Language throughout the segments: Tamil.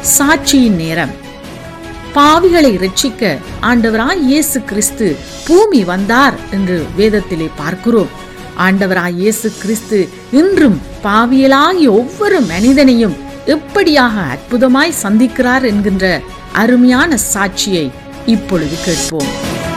சாட்சியின் நேரம் பாவிகளை ரட்சிக்க ஆண்டவராய் இயேசு கிறிஸ்து பூமி வந்தார் என்று வேதத்திலே பார்க்கிறோம் ஆண்டவராய் இயேசு கிறிஸ்து இன்றும் பாவியலாகிய ஒவ்வொரு மனிதனையும் எப்படியாக அற்புதமாய் சந்திக்கிறார் என்கின்ற அருமையான சாட்சியை இப்பொழுது கேட்போம்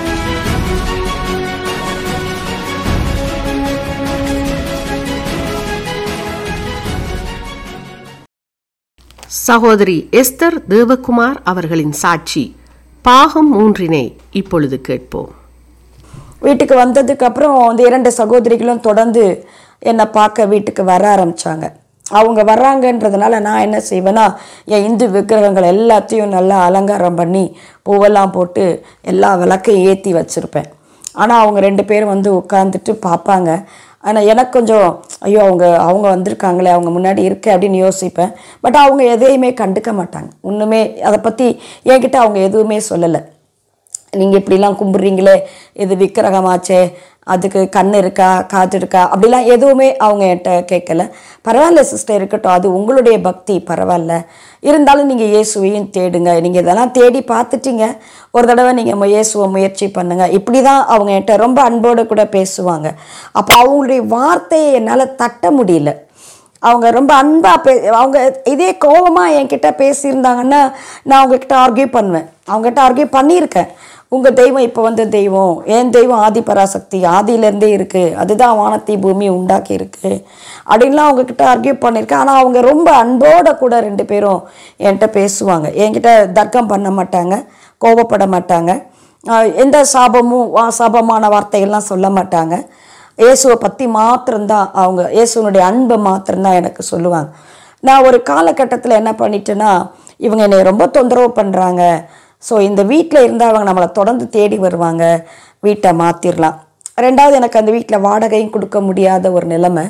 சகோதரி எஸ்தர் தேவகுமார் அவர்களின் சாட்சி பாகம் மூன்றினை இப்பொழுது கேட்போம் வீட்டுக்கு வந்ததுக்கு அப்புறம் இந்த இரண்டு சகோதரிகளும் தொடர்ந்து என்னை பார்க்க வீட்டுக்கு வர ஆரம்பிச்சாங்க அவங்க வர்றாங்கன்றதுனால நான் என்ன செய்வேன்னா என் இந்து விக்கிரகங்கள் எல்லாத்தையும் நல்லா அலங்காரம் பண்ணி பூவெல்லாம் போட்டு எல்லா விளக்கையும் ஏற்றி வச்சுருப்பேன் ஆனால் அவங்க ரெண்டு பேரும் வந்து உட்காந்துட்டு பார்ப்பாங்க ஆனால் எனக்கு கொஞ்சம் ஐயோ அவங்க அவங்க வந்திருக்காங்களே அவங்க முன்னாடி இருக்கே அப்படின்னு யோசிப்பேன் பட் அவங்க எதையுமே கண்டுக்க மாட்டாங்க ஒன்றுமே அதை பற்றி என்கிட்ட அவங்க எதுவுமே சொல்லலை நீங்கள் இப்படிலாம் கும்பிட்றீங்களே இது விக்கிரகமாச்சே அதுக்கு கண் இருக்கா காது இருக்கா அப்படிலாம் எதுவுமே அவங்க என்கிட்ட கேட்கல பரவாயில்ல சிஸ்டர் இருக்கட்டும் அது உங்களுடைய பக்தி பரவாயில்ல இருந்தாலும் நீங்கள் இயேசுவையும் தேடுங்க நீங்கள் இதெல்லாம் தேடி பார்த்துட்டீங்க ஒரு தடவை நீங்கள் இயேசுவை முயற்சி பண்ணுங்க இப்படி தான் அவங்க என்கிட்ட ரொம்ப அன்போடு கூட பேசுவாங்க அப்போ அவங்களுடைய வார்த்தையை என்னால் தட்ட முடியல அவங்க ரொம்ப அன்பாக பே அவங்க இதே கோபமாக என்கிட்ட பேசியிருந்தாங்கன்னா நான் அவங்கக்கிட்ட ஆர்கியூ பண்ணுவேன் அவங்ககிட்ட ஆர்கியூ பண்ணியிருக்கேன் உங்கள் தெய்வம் இப்போ வந்த தெய்வம் என் தெய்வம் ஆதி பராசக்தி ஆதியிலேருந்தே இருக்குது அதுதான் வானத்தை பூமி உண்டாக்கி இருக்கு அப்படின்லாம் அவங்கக்கிட்ட ஆர்கியூ பண்ணியிருக்கேன் ஆனால் அவங்க ரொம்ப அன்போட கூட ரெண்டு பேரும் என்கிட்ட பேசுவாங்க என்கிட்ட தர்க்கம் பண்ண மாட்டாங்க கோபப்பட மாட்டாங்க ஆஹ் எந்த சாபமும் வா- சாபமான வார்த்தைகள்லாம் சொல்ல மாட்டாங்க இயேசுவை பற்றி மாத்திரம்தான் அவங்க இயேசுனுடைய அன்பை மாத்திரம்தான் எனக்கு சொல்லுவாங்க நான் ஒரு காலகட்டத்தில் என்ன பண்ணிட்டேன்னா இவங்க என்னை ரொம்ப தொந்தரவு பண்ணுறாங்க ஸோ இந்த வீட்டில் இருந்தால் அவங்க நம்மளை தொடர்ந்து தேடி வருவாங்க வீட்டை மாற்றிடலாம் ரெண்டாவது எனக்கு அந்த வீட்டில் வாடகையும் கொடுக்க முடியாத ஒரு நிலைமை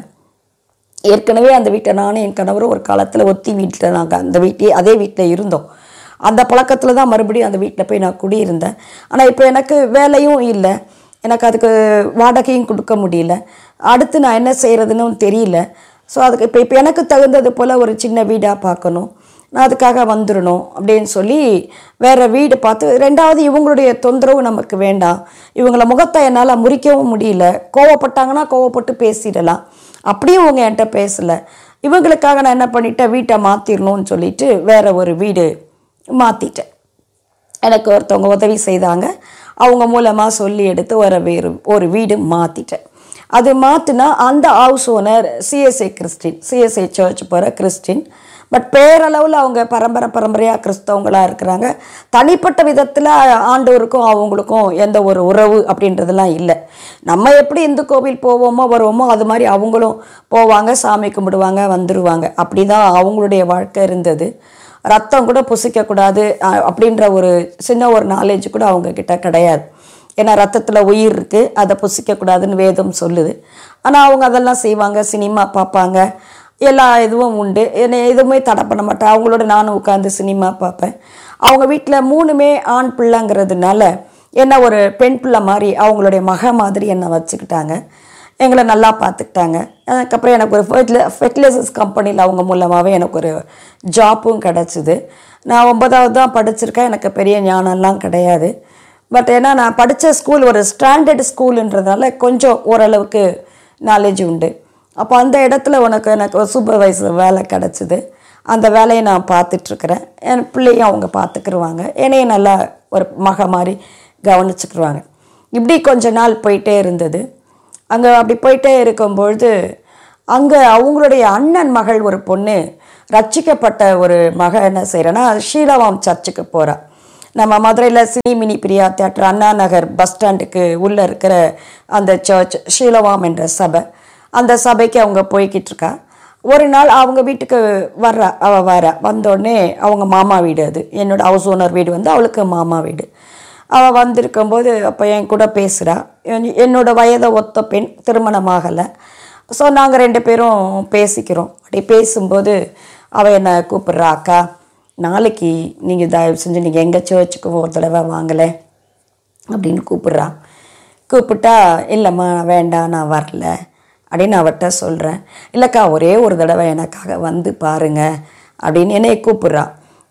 ஏற்கனவே அந்த வீட்டை நானும் என் கணவரும் ஒரு காலத்தில் ஒத்தி வீட்டில் நாங்கள் அந்த வீட்டிலே அதே வீட்டில் இருந்தோம் அந்த பழக்கத்தில் தான் மறுபடியும் அந்த வீட்டில் போய் நான் குடியிருந்தேன் ஆனால் இப்போ எனக்கு வேலையும் இல்லை எனக்கு அதுக்கு வாடகையும் கொடுக்க முடியல அடுத்து நான் என்ன செய்கிறதுன்னு தெரியல ஸோ அதுக்கு இப்போ இப்போ எனக்கு தகுந்தது போல் ஒரு சின்ன வீடாக பார்க்கணும் நான் அதுக்காக வந்துடணும் அப்படின்னு சொல்லி வேறு வீடு பார்த்து ரெண்டாவது இவங்களுடைய தொந்தரவு நமக்கு வேண்டாம் இவங்கள முகத்தை என்னால் முறிக்கவும் முடியல கோவப்பட்டாங்கன்னா கோவப்பட்டு பேசிடலாம் அப்படியும் அவங்க என்கிட்ட பேசலை இவங்களுக்காக நான் என்ன பண்ணிட்டேன் வீட்டை மாற்றிடணும்னு சொல்லிட்டு வேற ஒரு வீடு மாற்றிட்டேன் எனக்கு ஒருத்தவங்க உதவி செய்தாங்க அவங்க மூலமாக சொல்லி எடுத்து ஒரு வேறு ஒரு வீடு மாற்றிட்டேன் அது மாற்றினா அந்த house owner C S I Christian C S I church போகிற கிறிஸ்டின் பட் பேரளவில் அவங்க பரம்பரை பரம்பரையாக கிறிஸ்தவங்களாக இருக்கிறாங்க தனிப்பட்ட விதத்தில் ஆண்டவருக்கும் அவங்களுக்கும் எந்த ஒரு உறவு அப்படின்றதெல்லாம் இல்லை நம்ம எப்படி இந்து கோவில் போவோமோ வருவோமோ அது மாதிரி அவங்களும் போவாங்க சாமி கும்பிடுவாங்க வந்துடுவாங்க அப்படி தான் அவங்களுடைய வாழ்க்கை இருந்தது ரத்தம் கூட புசிக்கக்கூடாது அஹ், அப்படின்ற ஒரு சின்ன ஒரு நாலேஜ் கூட அவங்க கிட்ட கிடையாது ஏன்னா ரத்தத்தில் உயிர் இருக்குது அதை புசிக்கக்கூடாதுன்னு வேதம் சொல்லுது ஆனால் அவங்க அதெல்லாம் செய்வாங்க சினிமா பார்ப்பாங்க எல்லா இதுவும் உண்டு என்னை எதுவுமே தடை பண்ண மாட்டேன் அவங்களோட நானும் உட்காந்து சினிமா பார்ப்பேன் அவங்க வீட்டில் மூணுமே ஆண் பிள்ளைங்கிறதுனால என்ன ஒரு பெண் பிள்ளை மாதிரி அவங்களுடைய மக மாதிரி என்னை வச்சுக்கிட்டாங்க எங்களை நல்லா பார்த்துக்கிட்டாங்க அதுக்கப்புறம் எனக்கு ஒரு ஃபெர்டில ஃபெர்டிலைசர்ஸ் கம்பெனியில் அவங்க மூலமாகவே எனக்கு ஒரு ஜாப்பும் கிடச்சிது நான் ஒன்பதாவது தான் படிச்சிருக்கேன் எனக்கு பெரிய ஞானம்லாம் கிடையாது பட் ஏன்னா நான் படித்த ஸ்கூல் ஒரு ஸ்டாண்டர்ட் ஸ்கூலுன்றதுனால கொஞ்சம் ஓரளவுக்கு நாலேஜ் உண்டு அப்போ அந்த இடத்துல உனக்கு எனக்கு ஒரு சூப்பர்வைசர் வேலை கிடச்சிது அந்த வேலையை நான் பார்த்துட்ருக்குறேன் என் பிள்ளையும் அவங்க பார்த்துக்கிருவாங்க என்னையும் நல்லா ஒரு மக மாதிரி கவனிச்சுக்கிருவாங்க இப்படி கொஞ்ச நாள் போயிட்டே இருந்தது அங்கே அப்படி போயிட்டே இருக்கும்பொழுது அங்கே அவங்களுடைய அண்ணன் மகள் ஒரு பொண்ணு ரட்சிக்கப்பட்ட ஒரு மக என்ன செய்கிறேன்னா ஷீலவாம் சர்ச்சுக்கு போகிறா நம்ம மதுரையில் cine mini Priya theatre Anna Nagar bus ஸ்டாண்டுக்கு உள்ளே இருக்கிற அந்த சர்ச் ஷீலவாம் என்ற சபை அந்த சபைக்கு அவங்க போய்கிட்டு இருக்கா ஒரு நாள் அவங்க வீட்டுக்கு வர்றா அவள் வர வந்தோடனே அவங்க மாமா வீடு அது என்னோட ஹவுஸ் ஓனர் வீடு வந்து அவளுக்கு மாமா வீடு அவள் வந்திருக்கும்போது அப்போ என் கூட பேசுகிறா என்னோட வயதை ஒத்த பெண் திருமணமாகலை ஸோ நாங்கள் ரெண்டு பேரும் பேசிக்கிறோம் அப்படி பேசும்போது அவள் என்னை கூப்பிட்றா அக்கா நாளைக்கு நீங்கள் தயவு செஞ்சு நீங்கள் எங்கள் சர்ச்சுக்கு ஒரு தடவை வாங்கலை அப்படின்னு கூப்பிட்றா கூப்பிட்டா இல்லைம்மா வேண்டாம் நான் வரல அப்படின்னு அவர்கிட்ட சொல்கிறேன் இல்லைக்கா ஒரே ஒரு தடவை எனக்காக வந்து பாருங்க அப்படின்னு என்னை கூப்பிட்றா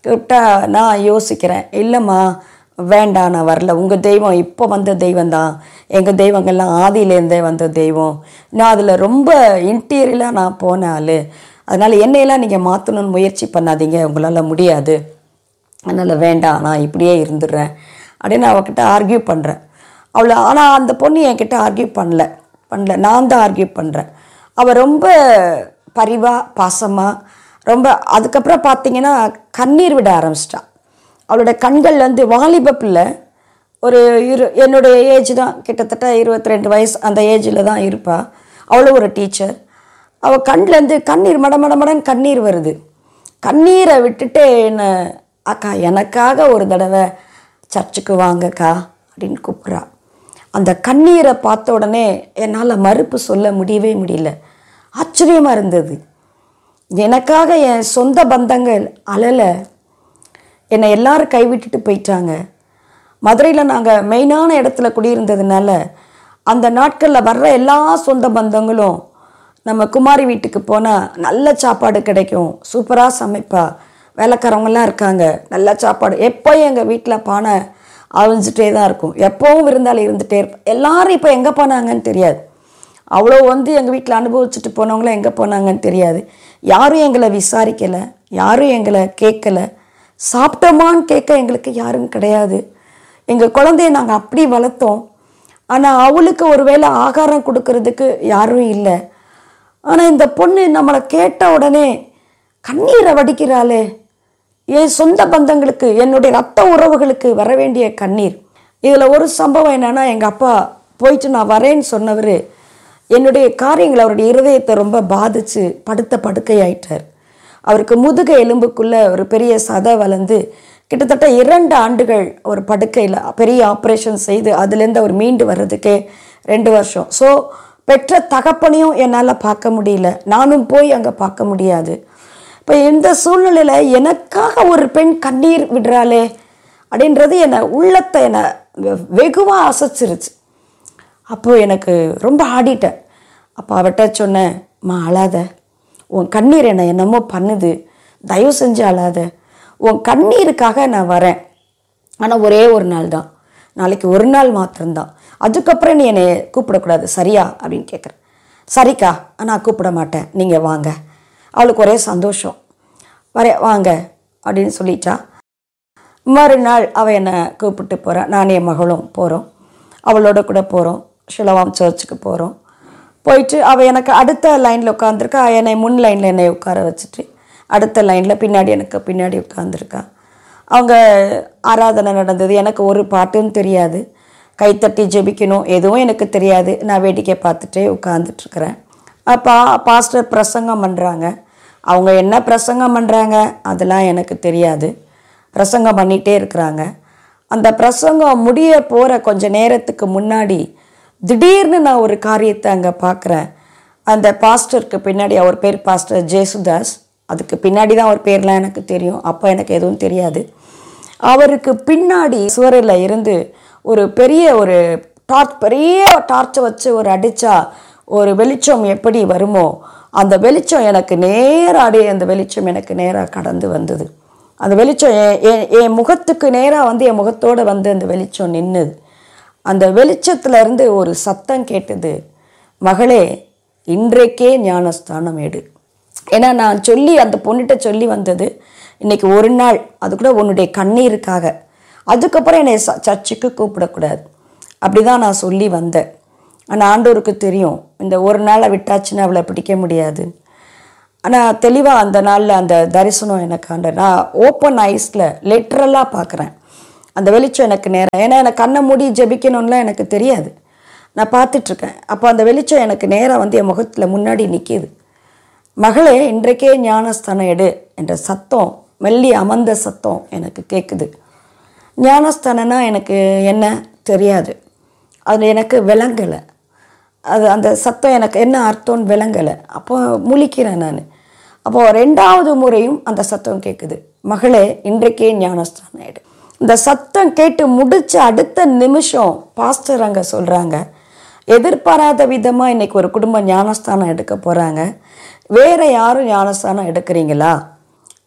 கூப்பிட்டா நான் யோசிக்கிறேன் இல்லைம்மா வேண்டாம் நான் வரல உங்கள் தெய்வம் இப்போ வந்த தெய்வம் தான் எங்கள் தெய்வங்கள்லாம் ஆதியிலேருந்தே வந்த தெய்வம் நான் அதில் ரொம்ப இன்டீரியலாக நான் போன ஆள் அதனால் என்னையெல்லாம் நீங்கள் மாற்றணும்னு முயற்சி பண்ணாதீங்க உங்களால் முடியாது அதனால் வேண்டாம் நான் இப்படியே இருந்துடுறேன் அப்படின்னு அவகிட்ட ஆர்கியூ பண்ணுறேன் அவளை ஆனால் அந்த பொண்ணு என்கிட்ட ஆர்கியூ பண்ணல பண்ணல நான் தான் ஆர்கியூ பண்ணுறேன் அவள் ரொம்ப பரிவாக பாசமாக ரொம்ப அதுக்கப்புறம் பார்த்தீங்கன்னா கண்ணீர் விட ஆரம்பிச்சிட்டா அவளோட கண்கள்லேருந்து வாலிப பிள்ளை ஒரு இரு என்னுடைய ஏஜ் தான் கிட்டத்தட்ட இருபத்தி ரெண்டு வயசு அந்த ஏஜில் தான் இருப்பாள் அவளும் ஒரு டீச்சர் அவள் கண்லேருந்து கண்ணீர் மட மட மடன்னு கண்ணீர் வருது கண்ணீரை விட்டுட்டு என்ன அக்கா எனக்காக ஒரு தடவை சர்ச்சுக்கு வாங்கக்கா அப்படின்னு கூப்பிட்றா அந்த கண்ணீரை பார்த்த உடனே என்னால் மறுப்பு சொல்ல முடியவே முடியல ஆச்சரியமாக இருந்தது எனக்காக என் சொந்த பந்தங்கள் அழலை என்னை எல்லாரும் கைவிட்டுட்டு போயிட்டாங்க மதுரையில் நாங்கள் மெயினான இடத்துல குடியிருந்ததுனால அந்த நாட்களில் வர்ற எல்லா சொந்த பந்தங்களும் நம்ம குமாரி வீட்டுக்கு போனால் நல்ல சாப்பாடு கிடைக்கும் சூப்பராக சமைப்பா வேலைக்காரவங்கெல்லாம் இருக்காங்க நல்ல சாப்பாடு எப்போயும் எங்கள் வீட்டில் பானை அழிஞ்சிட்டே தான் இருக்கும் எப்போவும் விருந்தாளி இருந்துகிட்டே இருப்பேன் எல்லாரும் இப்போ எங்கே போனாங்கன்னு தெரியாது அவ்வளோ வந்து எங்கள் வீட்டில் அனுபவிச்சுட்டு போனவங்களும் எங்கே போனாங்கன்னு தெரியாது யாரும் எங்களை விசாரிக்கலை யாரும் எங்களை கேட்கல சாப்பிட்டோமான்னு கேட்க எங்களுக்கு யாரும் கிடையாது எங்கள் குழந்தைய நாங்கள் அப்படி வளர்த்தோம் ஆனால் அவளுக்கு ஒருவேளை ஆகாரம் கொடுக்கறதுக்கு யாரும் இல்லை ஆனால் இந்த பொண்ணு நம்மளை கேட்ட உடனே கண்ணீரை வடிக்கிறாளே என் சொந்த பந்தங்களுக்கு என்னுடைய ரத்த உறவுகளுக்கு வர வேண்டிய கண்ணீர் இதில் ஒரு சம்பவம் என்னன்னா எங்கள் அப்பா போயிட்டு நான் வரேன்னு சொன்னவர் என்னுடைய காரியங்கள் அவருடைய இருதயத்தை ரொம்ப பாதிச்சு படுத்த படுக்கையாயிட்டார் அவருக்கு முதுகு எலும்புக்குள்ள ஒரு பெரிய சதை வளர்ந்து கிட்டத்தட்ட இரண்டு ஆண்டுகள் ஒரு படுக்கையில் பெரிய ஆப்ரேஷன் செய்து அதுலேருந்து அவர் மீண்டு வர்றதுக்கே ரெண்டு வருஷம் ஸோ பெற்ற தகப்பனையும் என்னால் பார்க்க முடியல நானும் போய் அங்கே பார்க்க முடியாது இப்போ இந்த சூழ்நிலையில் எனக்காக ஒரு பெண் கண்ணீர் விடுறாளே அப்படின்றது என்னை உள்ளத்தை என்னை வெகுவாக அசைச்சிருச்சு அப்போ எனக்கு ரொம்ப ஆடிட்டேன் அப்போ அவட்ட சொன்னேன் மா அழாத உன் கண்ணீர் என்னை என்னமோ பண்ணுது தயவு செஞ்சு அழாத உன் கண்ணீருக்காக நான் வரேன் ஆனால் ஒரே ஒரு நாள் தான் நாளைக்கு ஒரு நாள் மாத்திரம்தான் அதுக்கப்புறம் நீ என்னை கூப்பிடக்கூடாது சரியா அப்படின்னு கேட்குறேன் சரிக்கா நான் கூப்பிட மாட்டேன் நீங்கள் வாங்க அவளுக்கு ஒரே சந்தோஷம் வரே வாங்க அப்படின்னு சொல்லிட்டா மறுநாள் அவள் என்னை கூப்பிட்டு போகிறான் நான் என் மகளும் போகிறோம் அவளோட கூட போகிறோம் ஷிலவாம் சர்ச்சுக்கு போகிறோம் போயிட்டு அவள் எனக்கு அடுத்த லைனில் உட்காந்துருக்கா என்னை முன் லைனில் என்னை உட்கார வச்சுட்டு அடுத்த லைனில் பின்னாடி எனக்கு பின்னாடி உட்காந்துருக்கா அவங்க ஆராதனை நடந்தது எனக்கு ஒரு பாட்டும் தெரியாது கைத்தட்டி ஜெபிக்கணும் எதுவும் எனக்கு தெரியாது நான் வேடிக்கை பார்த்துட்டே உட்காந்துட்ருக்குறேன் அப்பா பாஸ்டர் பிரசங்கம் பண்ணுறாங்க அவங்க என்ன பிரசங்கம் பண்ணுறாங்க அதெல்லாம் எனக்கு தெரியாது பிரசங்கம் பண்ணிகிட்டே இருக்கிறாங்க அந்த பிரசங்கம் முடிய போகிற கொஞ்ச நேரத்துக்கு முன்னாடி திடீர்னு நான் ஒரு காரியத்தை அங்கே பார்க்குறேன் அந்த பாஸ்டருக்கு பின்னாடி அவர் பேர் பாஸ்டர் ஜேசுதாஸ் அதுக்கு பின்னாடி தான் அவர் பேர்லாம் எனக்கு தெரியும் அப்போ எனக்கு எதுவும் தெரியாது அவருக்கு பின்னாடி சுவரில் இருந்து ஒரு பெரிய ஒரு டார்ச் பெரிய டார்ச்சை வச்சு ஒரு அடித்தா ஒரு வெளிச்சம் எப்படி வருமோ அந்த வெளிச்சம் எனக்கு நேராடி அந்த வெளிச்சம் எனக்கு நேராக கடந்து வந்தது அந்த வெளிச்சம் என் என் என் முகத்துக்கு நேராக வந்து என் முகத்தோடு வந்து அந்த வெளிச்சம் நின்னுது அந்த வெளிச்சத்துல இருந்து ஒரு சத்தம் கேட்டது மகளே இன்றைக்கே ஞானஸ்தானம் எடு ஏன்னா நான் சொல்லி அந்த பொண்ணுகிட்ட சொல்லி வந்தது இன்னைக்கு ஒரு நாள் அது கூட உன்னுடைய கண்ணீருக்காக அதுக்கப்புறம் என்னை ச- சர்ச்சுக்கு கூப்பிடக்கூடாது அப்படி தான் நான் சொல்லி வந்தேன் ஆனால் ஆண்டவருக்கு தெரியும் இந்த ஒரு நாளை விட்டாச்சுன்னா அவளை பிடிக்க முடியாது ஆனால் தெளிவாக அந்த நாளில் அந்த தரிசனம் எனக்கு ஆண்ட நான் ஓப்பன் ஐஸில் லிட்ரலாக பார்க்குறேன் அந்த வெளிச்சம் எனக்கு நேரம் ஏன்னா எனக்கு கண்ணை மூடி ஜெபிக்கணும்லாம் எனக்கு தெரியாது நான் பார்த்துட்ருக்கேன் அப்போ அந்த வெளிச்சம் எனக்கு நேராக வந்து என் முகத்தில் முன்னாடி நிற்கிது மகளே இன்றைக்கே ஞானஸ்தானம் எடு என்ற சத்தம் மெல்லி அமர்ந்த சத்தம் எனக்கு கேட்குது ஞானஸ்தானம்னா எனக்கு என்ன தெரியாது அது எனக்கு விளங்கலை அது அந்த சத்தம் எனக்கு என்ன அர்த்தம்னு விளங்கலை அப்போ முழிக்கிறேன் நான் அப்போது ரெண்டாவது முறையும் அந்த சத்தம் கேட்குது மகளே இன்றைக்கே ஞானஸ்தானம் எடு இந்த சத்தம் கேட்டு முடிச்ச அடுத்த நிமிஷம் பாஸ்டர் அங்கே சொல்கிறாங்க எதிர்பாராத விதமாக இன்னைக்கு ஒரு குடும்பம் ஞானஸ்தானம் எடுக்க போகிறாங்க வேற யாரும் ஞானஸ்தானம் எடுக்கிறீங்களா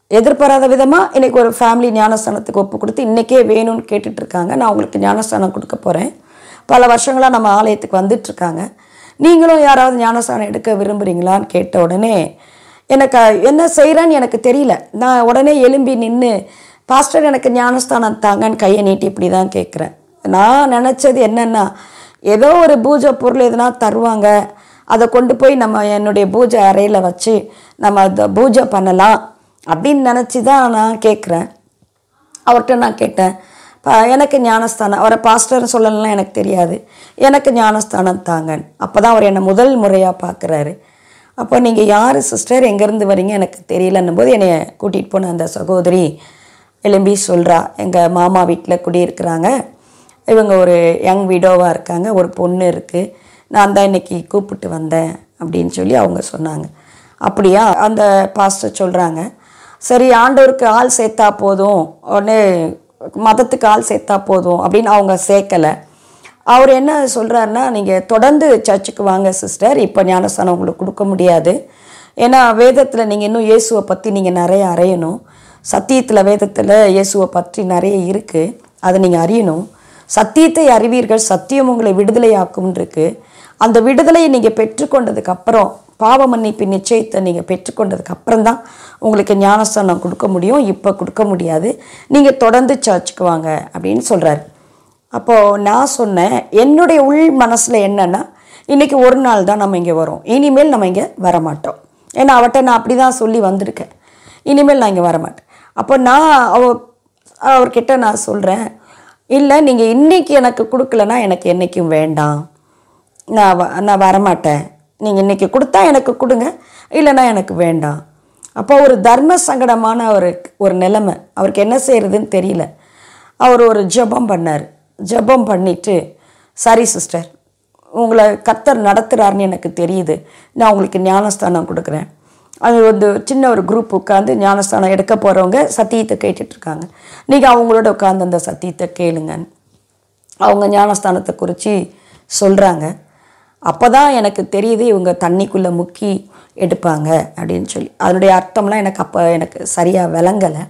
எதிர்பாராத விதமாக இன்னைக்கு ஒரு ஃபேமிலி ஞானஸ்தானத்துக்கு ஒப்பு கொடுத்து இன்றைக்கே வேணும்னு கேட்டுட்டு இருக்காங்க நான் உங்களுக்கு ஞானஸ்தானம் கொடுக்க போகிறேன் பல வருஷங்களாக நம்ம ஆலயத்துக்கு வந்துட்டு இருக்காங்க நீங்களும் யாராவது ஞானஸ்தானம் எடுக்க விரும்புகிறீங்களான்னு கேட்ட உடனே எனக்கு என்ன செய்கிறேன்னு எனக்கு தெரியல நான் உடனே எலும்பி நின்று பாஸ்டர் எனக்கு ஞானஸ்தானம் தாங்கன்னு கையை நீட்டி இப்படி தான் கேட்குறேன் நான் நினச்சது என்னென்னா ஏதோ ஒரு பூஜை பொருள் எதுனா தருவாங்க அதை கொண்டு போய் நம்ம என்னுடைய பூஜை அறையில் வச்சு நம்ம அதை பூஜை பண்ணலாம் அப்படின்னு நினச்சி தான் நான் கேட்குறேன் அவர்கிட்ட நான் கேட்டேன் "பா, எனக்கு ஞானஸ்தானம் அவரை பாஸ்டர்னு சொல்லலாம் எனக்கு தெரியாது எனக்கு ஞானஸ்தானம் தாங்கன்னு அப்போ தான் அவர் என்னை முதல் முறையாக பார்க்குறாரு அப்போ நீங்கள் யார் சிஸ்டர் எங்கேருந்து வரீங்க எனக்கு தெரியலன்னும் போது என்னை கூட்டிகிட்டு போன அந்த சகோதரி எலும்பி சொல்கிறா எங்கள் மாமா வீட்டில் குடியிருக்கிறாங்க இவங்க ஒரு யங் விடோவாக இருக்காங்க ஒரு பொண்ணு இருக்குது நான் தான் இன்னைக்கு கூப்பிட்டு வந்தேன் அப்படின்னு சொல்லி அவங்க சொன்னாங்க அப்படியா அந்த பாஸ்டர் சொல்கிறாங்க சரி ஆண்டவருக்கு ஆள் சேர்த்தா போதும் உடனே மதத்துக்கு ஆள் சேர்த்தா போதும் அப்படின்னு அவங்க சேர்க்கலை அவர் என்ன சொல்கிறாருன்னா நீங்கள் தொடர்ந்து சர்ச்சுக்கு வாங்க சிஸ்டர் இப்போ ஞானஸ்தானம் உங்களுக்கு கொடுக்க முடியாது ஏன்னா வேதத்தில் நீங்கள் இன்னும் இயேசுவை பற்றி நீங்கள் நிறைய அறியணும் சத்தியத்தில் வேதத்தில் இயேசுவை பற்றி நிறைய இருக்குது அதை நீங்கள் அறியணும் சத்தியத்தை அறிவீர்கள் சத்தியம் உங்களை விடுதலையாக்கும் இருக்கு அந்த விடுதலையை நீங்கள் பெற்றுக்கொண்டதுக்கு அப்புறம் பாவ மன்னிப்பு நிச்சயத்தை நீங்கள் பெற்றுக்கொண்டதுக்கு அப்புறம் தான் உங்களுக்கு ஞானஸ்தானம் கொடுக்க முடியும் இப்போ கொடுக்க முடியாது நீங்கள் தொடர்ந்து சர்ச்சுக்கு வாங்க அப்படின்னு சொல்கிறாரு அப்போது நான் சொன்னேன் என்னுடைய உள் மனசில் என்னென்னா இன்றைக்கி ஒரு நாள் தான் நம்ம இங்கே வரோம் இனிமேல் நம்ம இங்கே வரமாட்டோம் ஏன்னா அவட்ட நான் அப்படி தான் சொல்லி வந்திருக்கேன் இனிமேல் நான் இங்கே வரமாட்டேன் அப்போ நான் அவ அவர்கிட்ட நான் சொல்கிறேன் இல்லை நீங்கள் இன்னைக்கு எனக்கு கொடுக்கலன்னா எனக்கு என்றைக்கும் வேண்டாம் நான் வ நான் வரமாட்டேன் நீங்கள் இன்றைக்கி கொடுத்தா எனக்கு கொடுங்க இல்லைன்னா எனக்கு வேண்டாம் அப்போ ஒரு தர்ம சங்கடமான ஒரு ஒரு நிலைமை அவருக்கு என்ன செய்யறதுன்னு தெரியல அவர் ஒரு ஜெபம் பண்ணார் ஜெபம் பண்ணிட்டு சரி சிஸ்டர் உங்களை கத்தர் நடத்துகிறாருன்னு எனக்கு தெரியுது நான் உங்களுக்கு ஞானஸ்தானம் கொடுக்குறேன் அது வந்து சின்ன ஒரு குரூப் உட்காந்து ஞானஸ்தானம் எடுக்க போகிறவங்க சத்தியத்தை கேட்டுட்டு இருக்காங்க நீங்கள் அவங்களோட உட்காந்து அந்த சத்தியத்தை கேளுங்கன்னு அவங்க ஞானஸ்தானத்தை குறித்து சொல்கிறாங்க அப்போ தான் எனக்கு தெரியுது இவங்க தண்ணிக்குள்ளே முக்கி எடுப்பாங்க அப்படின்னு சொல்லி அதனுடைய அர்த்தம்லாம் எனக்கு அப்போ எனக்கு சரியாக விளங்கலை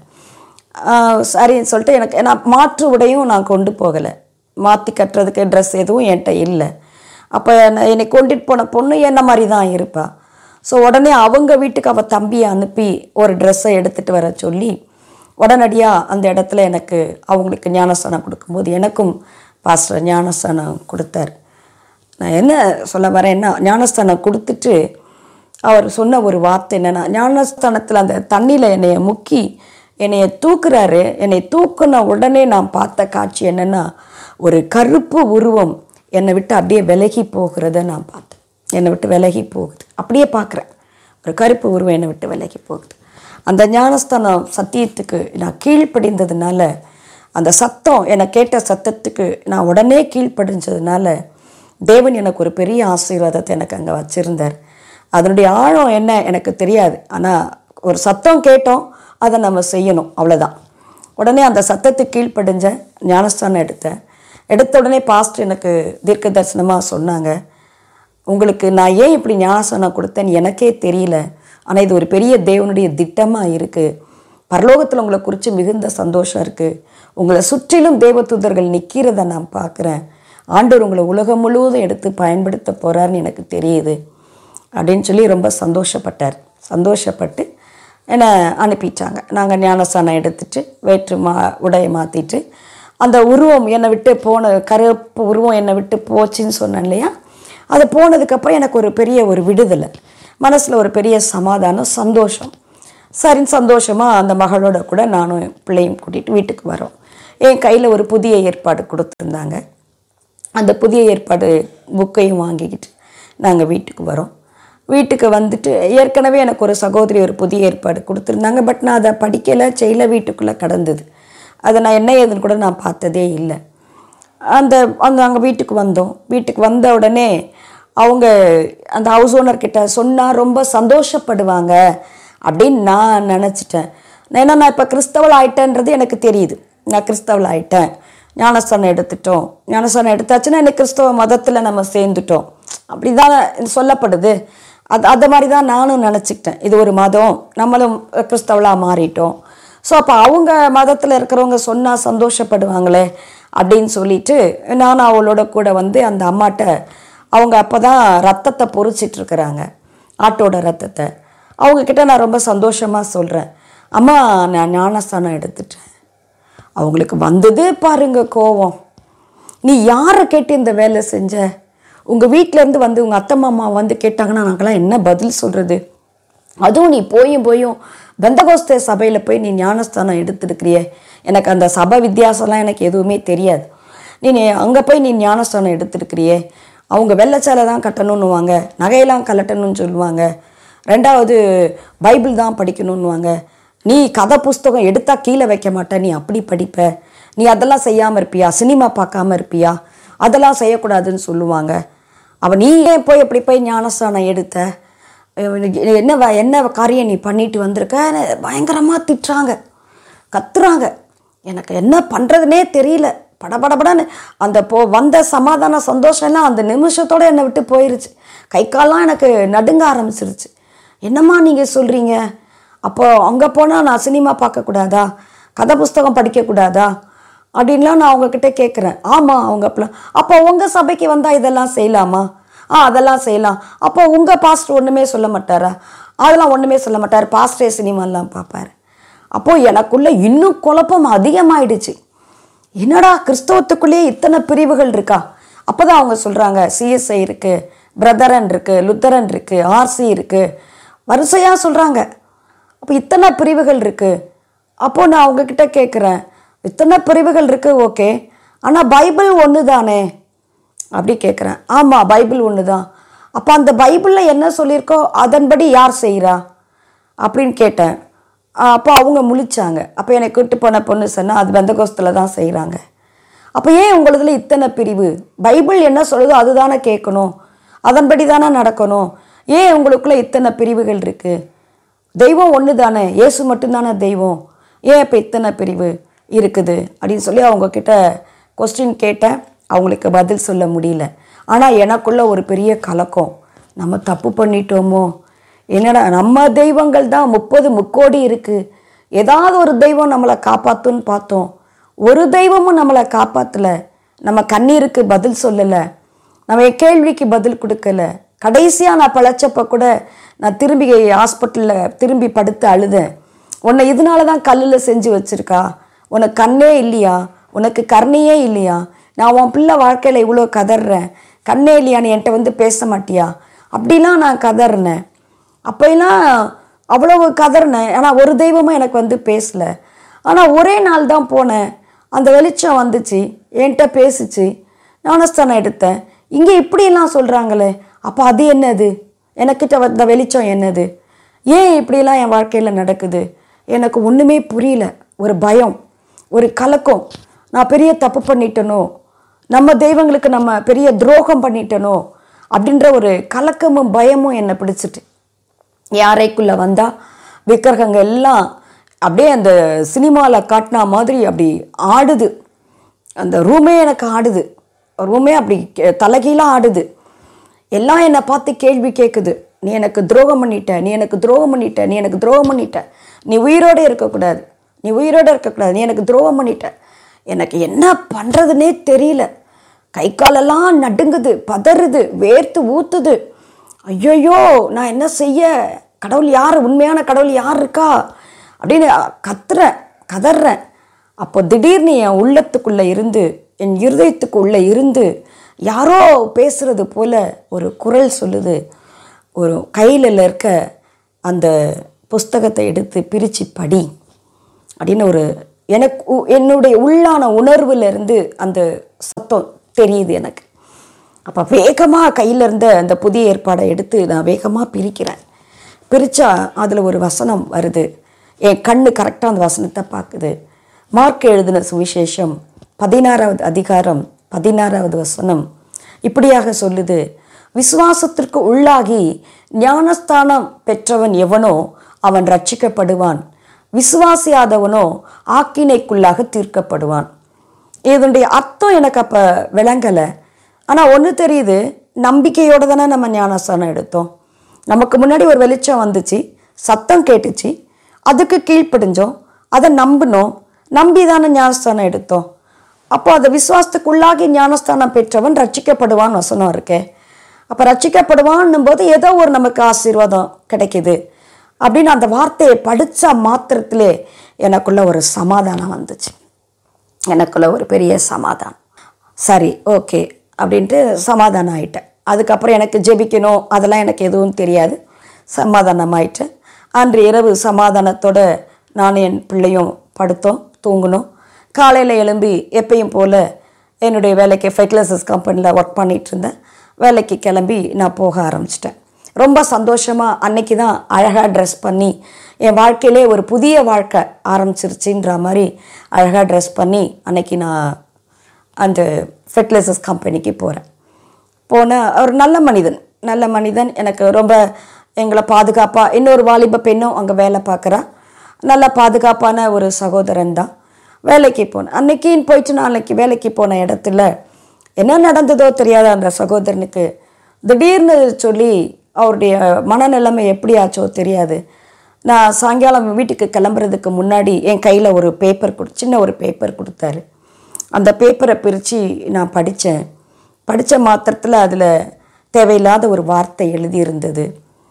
சரின்னு சொல்லிட்டு எனக்கு நான் மாற்று உடையும் நான் கொண்டு போகலை மாற்றி கட்டுறதுக்கு ட்ரெஸ் எதுவும் என்கிட்ட இல்லை அப்போ என்னை என்னை கொண்டுட்டு போன பொண்ணு என்ன மாதிரி தான் இருப்பா ஸோ உடனே அவங்க வீட்டுக்கு அவள் தம்பியை அனுப்பி ஒரு ட்ரெஸ்ஸை எடுத்துகிட்டு வர சொல்லி உடனடியாக அந்த இடத்துல எனக்கு அவங்களுக்கு ஞானஸ்தானம் கொடுக்கும்போது எனக்கும் பாஸ்டர் ஞானஸ்தானம் கொடுத்தார் நான் என்ன சொல்ல வரேன்னா ஞானஸ்தானம் கொடுத்துட்டு அவர் சொன்ன ஒரு வார்த்தை என்னென்னா ஞானஸ்தானத்தில் அந்த தண்ணியில் என்னைய முக்கி என்னைய தூக்குறாரு என்னை தூக்குன உடனே நான் பார்த்த காட்சி என்னென்னா ஒரு கருப்பு உருவம் என்னை விட்டு அப்படியே விலகி போகிறத நான் பார்த்தேன் என்னை விட்டு விலகி போகுது அப்படியே பார்க்குறேன் ஒரு கருப்பு உருவம் என்னை விட்டு விலகி போகுது அந்த ஞானஸ்தானம் சத்தியத்துக்கு நான் கீழ்ப்படிந்ததுனால அந்த சத்தம் என்னை கேட்ட சத்தத்துக்கு நான் உடனே கீழ்ப்படிஞ்சதுனால தேவன் எனக்கு ஒரு பெரிய ஆசீர்வாதத்தை எனக்கு அங்கே வச்சுருந்தார் அதனுடைய ஆழம் என்ன எனக்கு தெரியாது ஆனால் ஒரு சத்தம் கேட்டோம் அதை நம்ம செய்யணும் அவ்வளோதான் உடனே அந்த சத்தத்துக்கு கீழ்ப்படிஞ்ச ஞானஸ்தானம் எடுத்தேன் எடுத்த உடனே பாஸ்ட் எனக்கு தீர்க்க தரிசனமாக சொன்னாங்க உங்களுக்கு நான் ஏன் இப்படி ஞானஸ்தானம் கொடுத்தேன்னு எனக்கே தெரியல ஆனால் இது ஒரு பெரிய தேவனுடைய திட்டமாக இருக்குது பரலோகத்தில் உங்களை குறித்து மிகுந்த சந்தோஷம் இருக்குது உங்களை சுற்றிலும் தேவதூதர்கள் நிற்கிறத நான் பார்க்குறேன் ஆண்டவர் உங்களை உலகம் முழுவதும் எடுத்து பயன்படுத்த போகிறாருன்னு எனக்கு தெரியுது அப்படின்னு சொல்லி ரொம்ப சந்தோஷப்பட்டார் சந்தோஷப்பட்டு என்னை அனுப்பிட்டாங்க நாங்கள் ஞானஸ்தானம் எடுத்துட்டு வேற்று மா உடையை மாற்றிட்டு அந்த உருவம் என்னை விட்டு போன கருப்பு உருவம் என்னை விட்டு போச்சுன்னு சொன்னேன் இல்லையா அது போனதுக்கப்புறம் எனக்கு ஒரு பெரிய ஒரு விடுதலை மனசில் ஒரு பெரிய சமாதானம் சந்தோஷம் சரின்னு சந்தோஷமாக அந்த மகளோட கூட நானும் என் பிள்ளையும் கூட்டிகிட்டு வீட்டுக்கு வரோம் என் கையில் ஒரு புதிய ஏற்பாடு கொடுத்துருந்தாங்க அந்த புதிய ஏற்பாடு புக்கையும் வாங்கிக்கிட்டு நாங்கள் வீட்டுக்கு வரோம் வீட்டுக்கு வந்துட்டு ஏற்கனவே எனக்கு ஒரு சகோதரி ஒரு புதிய ஏற்பாடு கொடுத்துருந்தாங்க பட் நான் அதை படிக்கலை செய்யல வீட்டுக்குள்ளே கடந்தது அதை நான் என்ன ஏதுன்னு கூட நான் பார்த்ததே இல்லை அந்த அந்த அங்கே வீட்டுக்கு வந்தோம் வீட்டுக்கு வந்த உடனே அவங்க அந்த ஹவுஸ் ஓனர் கிட்ட சொன்னால் ரொம்ப சந்தோஷப்படுவாங்க அப்படின்னு நான் நினச்சிட்டேன் ஏன்னா நான் இப்போ கிறிஸ்தவள் ஆயிட்டேன்றது எனக்கு தெரியுது நான் கிறிஸ்தவள் ஆயிட்டேன் ஞானஸ்தானம் எடுத்துட்டோம் ஞானஸ்தானம் எடுத்தாச்சுன்னா இன்னைக்கு கிறிஸ்தவ மதத்தில் நம்ம சேர்ந்துட்டோம் அப்படி தான் சொல்லப்படுது அது அந்த மாதிரி தான் நானும் நினச்சிக்கிட்டேன் இது ஒரு மதம் நம்மளும் கிறிஸ்தவளாக மாறிட்டோம் ஸோ அப்போ அவங்க மதத்தில் இருக்கிறவங்க சொன்னால் சந்தோஷப்படுவாங்களே அப்படின்னு சொல்லிட்டு நானும் அவளோட கூட வந்து அந்த அம்மாட்ட அவங்க அப்போ தான் ரத்தத்தை பொறிச்சிட்டு இருக்கிறாங்க ஆட்டோட ரத்தத்தை அவங்க கிட்ட நான் ரொம்ப சந்தோஷமாக சொல்கிறேன் அம்மா நான் ஞானஸ்தானம் எடுத்துட்டேன் அவங்களுக்கு வந்தது பாருங்க கோவம் நீ யாரை கேட்டு இந்த வேலை செஞ்ச உங்கள் வீட்டிலேருந்து வந்து உங்கள் அத்தை மாமா வந்து கேட்டாங்கன்னா நாங்களாம் என்ன பதில் சொல்கிறது அதுவும் நீ போயும் போயும் பெந்தகோஸ்தே சபையில் போய் நீ ஞானஸ்தானம் எடுத்துருக்கிறியே எனக்கு அந்த சபை வித்தியாசம்லாம் எனக்கு எதுவுமே தெரியாது நீ அங்கே போய் நீ ஞானஸ்தானம் எடுத்துருக்கிறியே அவங்க வெள்ளச்சாலை தான் கட்டணுன்னுவாங்க நகையெல்லாம் கலட்டணும்னு சொல்லுவாங்க ரெண்டாவது பைபிள் தான் படிக்கணுன்னுவாங்க நீ கதை புஸ்தகம் எடுத்தா கீழே வைக்க மாட்ட நீ அப்படி படிப்ப நீ அதெல்லாம் செய்யாமல் இருப்பியா சினிமா பார்க்காம இருப்பியா அதெல்லாம் செய்யக்கூடாதுன்னு சொல்லுவாங்க அவள் நீ ஏன் போய் எப்படி போய் ஞானஸ்தானம் எடுத்த என்ன வ- என்ன காரியம் நீ பண்ணிட்டு வந்திருக்க பயங்கரமாக திட்டுறாங்க கத்துறாங்க எனக்கு என்ன பண்ணுறதுனே தெரியல படபடபடன்னு அந்த போ வந்த சமாதான சந்தோஷம் எல்லாம் அந்த நிமிஷத்தோட என்னை விட்டு போயிருச்சு கை கால்லாம் எனக்கு நடுங்க ஆரம்பிச்சிருச்சு என்னம்மா நீங்கள் சொல்கிறீங்க அப்போ அங்கே போனால் நான் சினிமா பார்க்கக்கூடாதா கதை புஸ்தகம் படிக்கக்கூடாதா அப்படின்லாம் நான் அவங்கக்கிட்ட கேட்குறேன் ஆமாம் அவங்க அப்பலாம் அப்போ உங்கள் சபைக்கு வந்தால் இதெல்லாம் செய்யலாமா ஆ அதெல்லாம் செய்யலாம் அப்போ உங்கள் பாஸ்டர் ஒன்றுமே சொல்ல மாட்டாரா அதெல்லாம் ஒன்றுமே சொல்ல மாட்டார் பாஸ்டரே சினிமாலாம் பார்ப்பாரு அப்போது எனக்குள்ள இன்னும் குழப்பம் அதிகமாயிடுச்சு என்னடா கிறிஸ்தவத்துக்குள்ளேயே இத்தனை பிரிவுகள் இருக்கா அப்போ தான் அவங்க சொல்கிறாங்க சிஎஸ்ஐ இருக்குது பிரதரன் இருக்குது லுத்தரன் இருக்குது ஆர்சி இருக்குது வரிசையாக சொல்கிறாங்க அப்போ இத்தனை பிரிவுகள் இருக்குது அப்போது நான் அவங்கக்கிட்ட கேட்குறேன் இத்தனை பிரிவுகள் இருக்குது ஓகே ஆனால் பைபிள் ஒன்று தானே அப்படி கேட்குறேன் ஆமாம் பைபிள் ஒன்று தான் அப்போ அந்த பைபிளில் என்ன சொல்லியிருக்கோ அதன்படி யார் செய்கிறா அப்படின்னு கேட்டேன் அப்போ அவங்க முழிச்சாங்க அப்போ என்னை கூட்டு போன பொண்ணு சொன்னால் அது பெந்தகோஸ்தில் தான் செய்கிறாங்க அப்போ ஏன் உங்களதுல இத்தனை பிரிவு பைபிள் என்ன சொல்லுதோ அதுதானே கேட்கணும் அதன்படி தானே நடக்கணும் ஏன் உங்களுக்குள்ள இத்தனை பிரிவுகள் இருக்குது தெய்வம் ஒன்று தானே இயேசு மட்டும்தானே தெய்வம் ஏன் இப்போ இத்தனை பிரிவு இருக்குது அப்படின்னு சொல்லி அவங்க கிட்ட கொஸ்டின் கேட்டேன் அவங்களுக்கு பதில் சொல்ல முடியல ஆனால் எனக்குள்ள ஒரு பெரிய கலக்கம் நம்ம தப்பு பண்ணிட்டோமோ என்னடா நம்ம தெய்வங்கள் தான் முப்பது முக்கோடி இருக்குது ஏதாவது ஒரு தெய்வம் நம்மளை காப்பாற்றுன்னு பார்த்தோம் ஒரு தெய்வமும் நம்மளை காப்பாற்றல நம்ம கண்ணீருக்கு பதில் சொல்லலை நம்ம என் கேள்விக்கு பதில் கொடுக்கல கடைசியாக நான் பழச்சப்ப கூட நான் திரும்பி ஹாஸ்பிட்டலில் திரும்பி படுத்து அழுதேன் உன்னை இதனால தான் கல்லில் செஞ்சு வச்சிருக்கா உனக்கு கண்ணே இல்லையா உனக்கு கருணையே இல்லையா நான் உன் பிள்ளை வாழ்க்கையில் இவ்வளோ கதறேன் கண்ணே இல்லையான்னு என்கிட்ட வந்து பேச மாட்டியா அப்படிலாம் நான் கதறினேன் அப்போலாம் அவ்வளவு கதறினேன் ஆனால் ஒரு தெய்வமும் எனக்கு வந்து பேசலை ஆனால் ஒரே நாள் தான் போனேன் அந்த வெளிச்சம் வந்துச்சு என்கிட்ட பேசுச்சு ஞானஸ்தானம் எடுத்தேன் இங்கே இப்படியெல்லாம் சொல்கிறாங்களே அப்போ அது என்னது எனக்கிட்ட வந்த வெளிச்சம் என்னது ஏன் இப்படியெல்லாம் என் வாழ்க்கையில் நடக்குது எனக்கு ஒன்றுமே புரியல ஒரு பயம் ஒரு கலக்கம் நான் பெரிய தப்பு பண்ணிட்டனோ நம்ம தெய்வங்களுக்கு நம்ம பெரிய துரோகம் பண்ணிட்டனோ அப்படின்ற ஒரு கலக்கமும் பயமும் என்னை பிடிச்சிட்டு யாரைக்குள்ளே வந்தால் விக்கிரகங்க எல்லாம் அப்படியே அந்த சினிமாவில் காட்டினா மாதிரி அப்படி ஆடுது அந்த ரூமே எனக்கு ஆடுது ரூமே அப்படி கே- தலைகீழாக ஆடுது எல்லாம் என்னை பார்த்து கேள்வி கேட்குது நீ எனக்கு துரோகம் பண்ணிட்ட நீ எனக்கு துரோகம் பண்ணிட்ட நீ எனக்கு துரோகம் பண்ணிட்ட நீ உயிரோடு இருக்கக்கூடாது நீ உயிரோடு இருக்கக்கூடாது நீ எனக்கு துரோகம் பண்ணிட்ட எனக்கு என்ன பண்ணுறதுனே தெரியல கை காலெல்லாம் நடுங்குது பதறுது வேர்த்து ஊத்துது ஐயையோ நான் என்ன செய்ய கடவுள் யார் உண்மையான கடவுள் யார் இருக்கா அப்படின்னு கத்துறேன் கதறேன் அப்போ திடீர்னு என் உள்ளத்துக்குள்ளே இருந்து என் இருதயத்துக்குள்ளே இருந்து யாரோ பேசுறது போல ஒரு குரல் சொல்லுது ஒரு கையில் இருக்க அந்த புஸ்தகத்தை எடுத்து பிரித்து படி அப்படின்னு ஒரு எனக்கு உ- என்னுடைய உள்ளான உணர்வுல இருந்து அந்த சத்தம் தெரியுது எனக்கு அப்போ வேகமாக கையில் இருந்த அந்த புதிய ஏற்பாடை எடுத்து நான் வேகமாக பிரிக்கிறேன் பிரித்தா அதில் ஒரு வசனம் வருது என் கண்ணு கரெக்டாக அந்த வசனத்தை பார்க்குது மார்க் எழுதின சுவிசேஷம் பதினாறாவது அதிகாரம் பதினாறாவது வசனம் இப்படியாக சொல்லுது விசுவாசத்திற்கு உள்ளாகி ஞானஸ்தானம் பெற்றவன் எவனோ அவன் ரட்சிக்கப்படுவான் விசுவாசியாதவனோ ஆக்கினைக்குள்ளாக தீர்க்கப்படுவான் இதனுடைய அர்த்தம் எனக்கு அப்போ விளங்கலை ஆனால் ஒன்று தெரியுது நம்பிக்கையோடு தானே நம்ம ஞானஸ்தானம் எடுத்தோம் நமக்கு முன்னாடி ஒரு வெளிச்சம் வந்துச்சு சத்தம் கேட்டுச்சு அதுக்கு கீழ்ப்படிஞ்சோம் அதை நம்பினோம் நம்பி தானே ஞானஸ்தானம் எடுத்தோம் அப்போ அந்த விசுவாசத்துக்குள்ளாகி ஞானஸ்தானம் பெற்றவன் ரட்சிக்கப்படுவான்னு வசனம் இருக்கே அப்போ ரட்சிக்கப்படுவான்னும் போது ஏதோ ஒரு நமக்கு ஆசீர்வாதம் கிடைக்குது அப்படின்னு அந்த வார்த்தையை படித்த மாத்திரத்திலே எனக்குள்ள ஒரு சமாதானம் வந்துச்சு எனக்குள்ள ஒரு பெரிய சமாதானம் சரி ஓகே அப்படின்ட்டு சமாதானம் ஆயிட்டேன் அதுக்கப்புறம் எனக்கு ஜெபிக்கணும் அதெல்லாம் எனக்கு எதுவும் தெரியாது சமாதானம் ஆயிட்டேன் அன்று இரவு சமாதானத்தோட நானும் என் பிள்ளையும் படுத்தோம் தூங்கினோம் காலையில் எழும்பி எப்பயும் போல் என்னுடைய வேலைக்கு ஃபெக்லசஸ் கம்பெனியில் ஒர்க் பண்ணிட்டு இருந்தேன் வேலைக்கு கிளம்பி நான் போக ஆரம்பிச்சிட்டேன் ரொம்ப சந்தோஷமாக அன்னைக்கு தான் அழகாக ட்ரெஸ் பண்ணி என் வாழ்க்கையிலே ஒரு புதிய வாழ்க்கை ஆரம்பிச்சிருச்சுன்ற மாதிரி அழகாக ட்ரெஸ் பண்ணி அன்னைக்கு நான் அந்த ஃபெர்டிலைசர்ஸ் கம்பெனிக்கு போகிறேன் போன ஒரு நல்ல மனிதன் நல்ல மனிதன் எனக்கு ரொம்ப எங்களை பாதுகாப்பாக இன்னொரு வாலிப பெண்ணும் அங்கே வேலை பார்க்குறா நல்ல பாதுகாப்பான ஒரு சகோதரன் தான் வேலைக்கு போனேன் அன்னைக்கின்னு போயிட்டு நாளைக்கு வேலைக்கு போன இடத்துல என்ன நடந்ததோ தெரியாத அந்த சகோதரனுக்கு திடீர்னு சொல்லி அவருடைய மனநிலைமை எப்படி ஆச்சோ தெரியாது நான் சாயங்காலம் வீட்டுக்கு கிளம்புறதுக்கு முன்னாடி என் கையில் ஒரு பேப்பர் கொடு சின்ன ஒரு பேப்பர் கொடுத்தாரு அந்த பேப்பரை பிரித்து நான் படித்தேன் படித்த மாத்திரத்தில் அதில் தேவையில்லாத ஒரு வார்த்தை எழுதியிருந்தது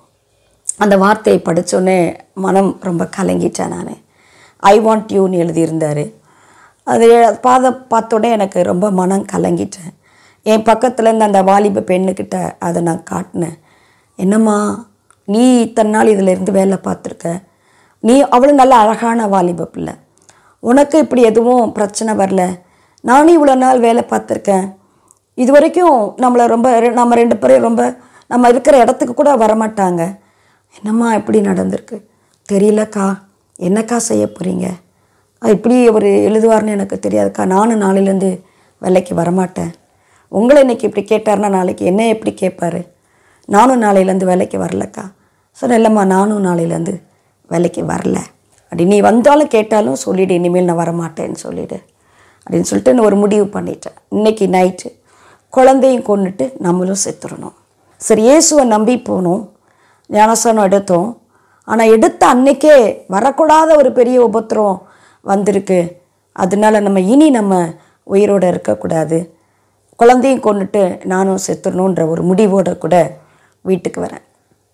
அந்த வார்த்தையை படித்தோன்னே மனம் ரொம்ப கலங்கிட்டேன் நான் ஐ வாண்ட் யூன்னு எழுதியிருந்தார் அது பாத பார்த்தோன்னே எனக்கு ரொம்ப மனம் கலங்கிட்டேன் என் பக்கத்தில் இருந்த அந்த வாலிப பெண்ணுக்கிட்ட அதை நான் காட்டினேன் என்னம்மா நீ இத்தனை நாள் இதில் இருந்து வேலை பார்த்துருக்க நீ அவ்வளோ நல்ல அழகான வாலிப பிள்ளை உனக்கு இப்படி எதுவும் பிரச்சனை வரல நானும் இவ்வளோ நாள் வேலை பார்த்துருக்கேன் இது வரைக்கும் நம்மளை ரொம்ப நம்ம ரெண்டு பேரும் ரொம்ப நம்ம இருக்கிற இடத்துக்கு கூட வரமாட்டாங்க என்னம்மா இப்படி நடந்திருக்கு தெரியலக்கா என்னக்கா செய்ய போகிறீங்க இப்படி அவர் எழுதுவார்னு எனக்கு தெரியாதுக்கா நானும் நாளையிலேருந்து வேலைக்கு வரமாட்டேன் உங்களை இன்னைக்கு இப்படி கேட்டார்னா நாளைக்கு என்ன எப்படி கேட்பாரு நானும் நாளையிலேருந்து வேலைக்கு வரலக்கா சொன்னேன் இல்லைம்மா நானும் நாளையிலேருந்து வேலைக்கு வரல அப்படி நீ வந்தாலும் கேட்டாலும் சொல்லிடு இனிமேல் நான் வரமாட்டேன்னு சொல்லிடு அப்படின்னு சொல்லிட்டு நான் ஒரு முடிவு பண்ணிட்டேன் இன்னைக்கு நைட்டு குழந்தையும் கொண்டுட்டு நம்மளும் செத்துடணும் சரி இயேசுவை நம்பி போனோம் ஞானசனம் எடுத்தோம் ஆனால் எடுத்த அன்னைக்கே வரக்கூடாத ஒரு பெரிய உபத்திரம் வந்திருக்கு அதனால நம்ம இனி நம்ம உயிரோடு இருக்கக்கூடாது குழந்தையும் கொண்டுட்டு நானும் செத்துடணுன்ற ஒரு முடிவோடு கூட வீட்டுக்கு வரேன்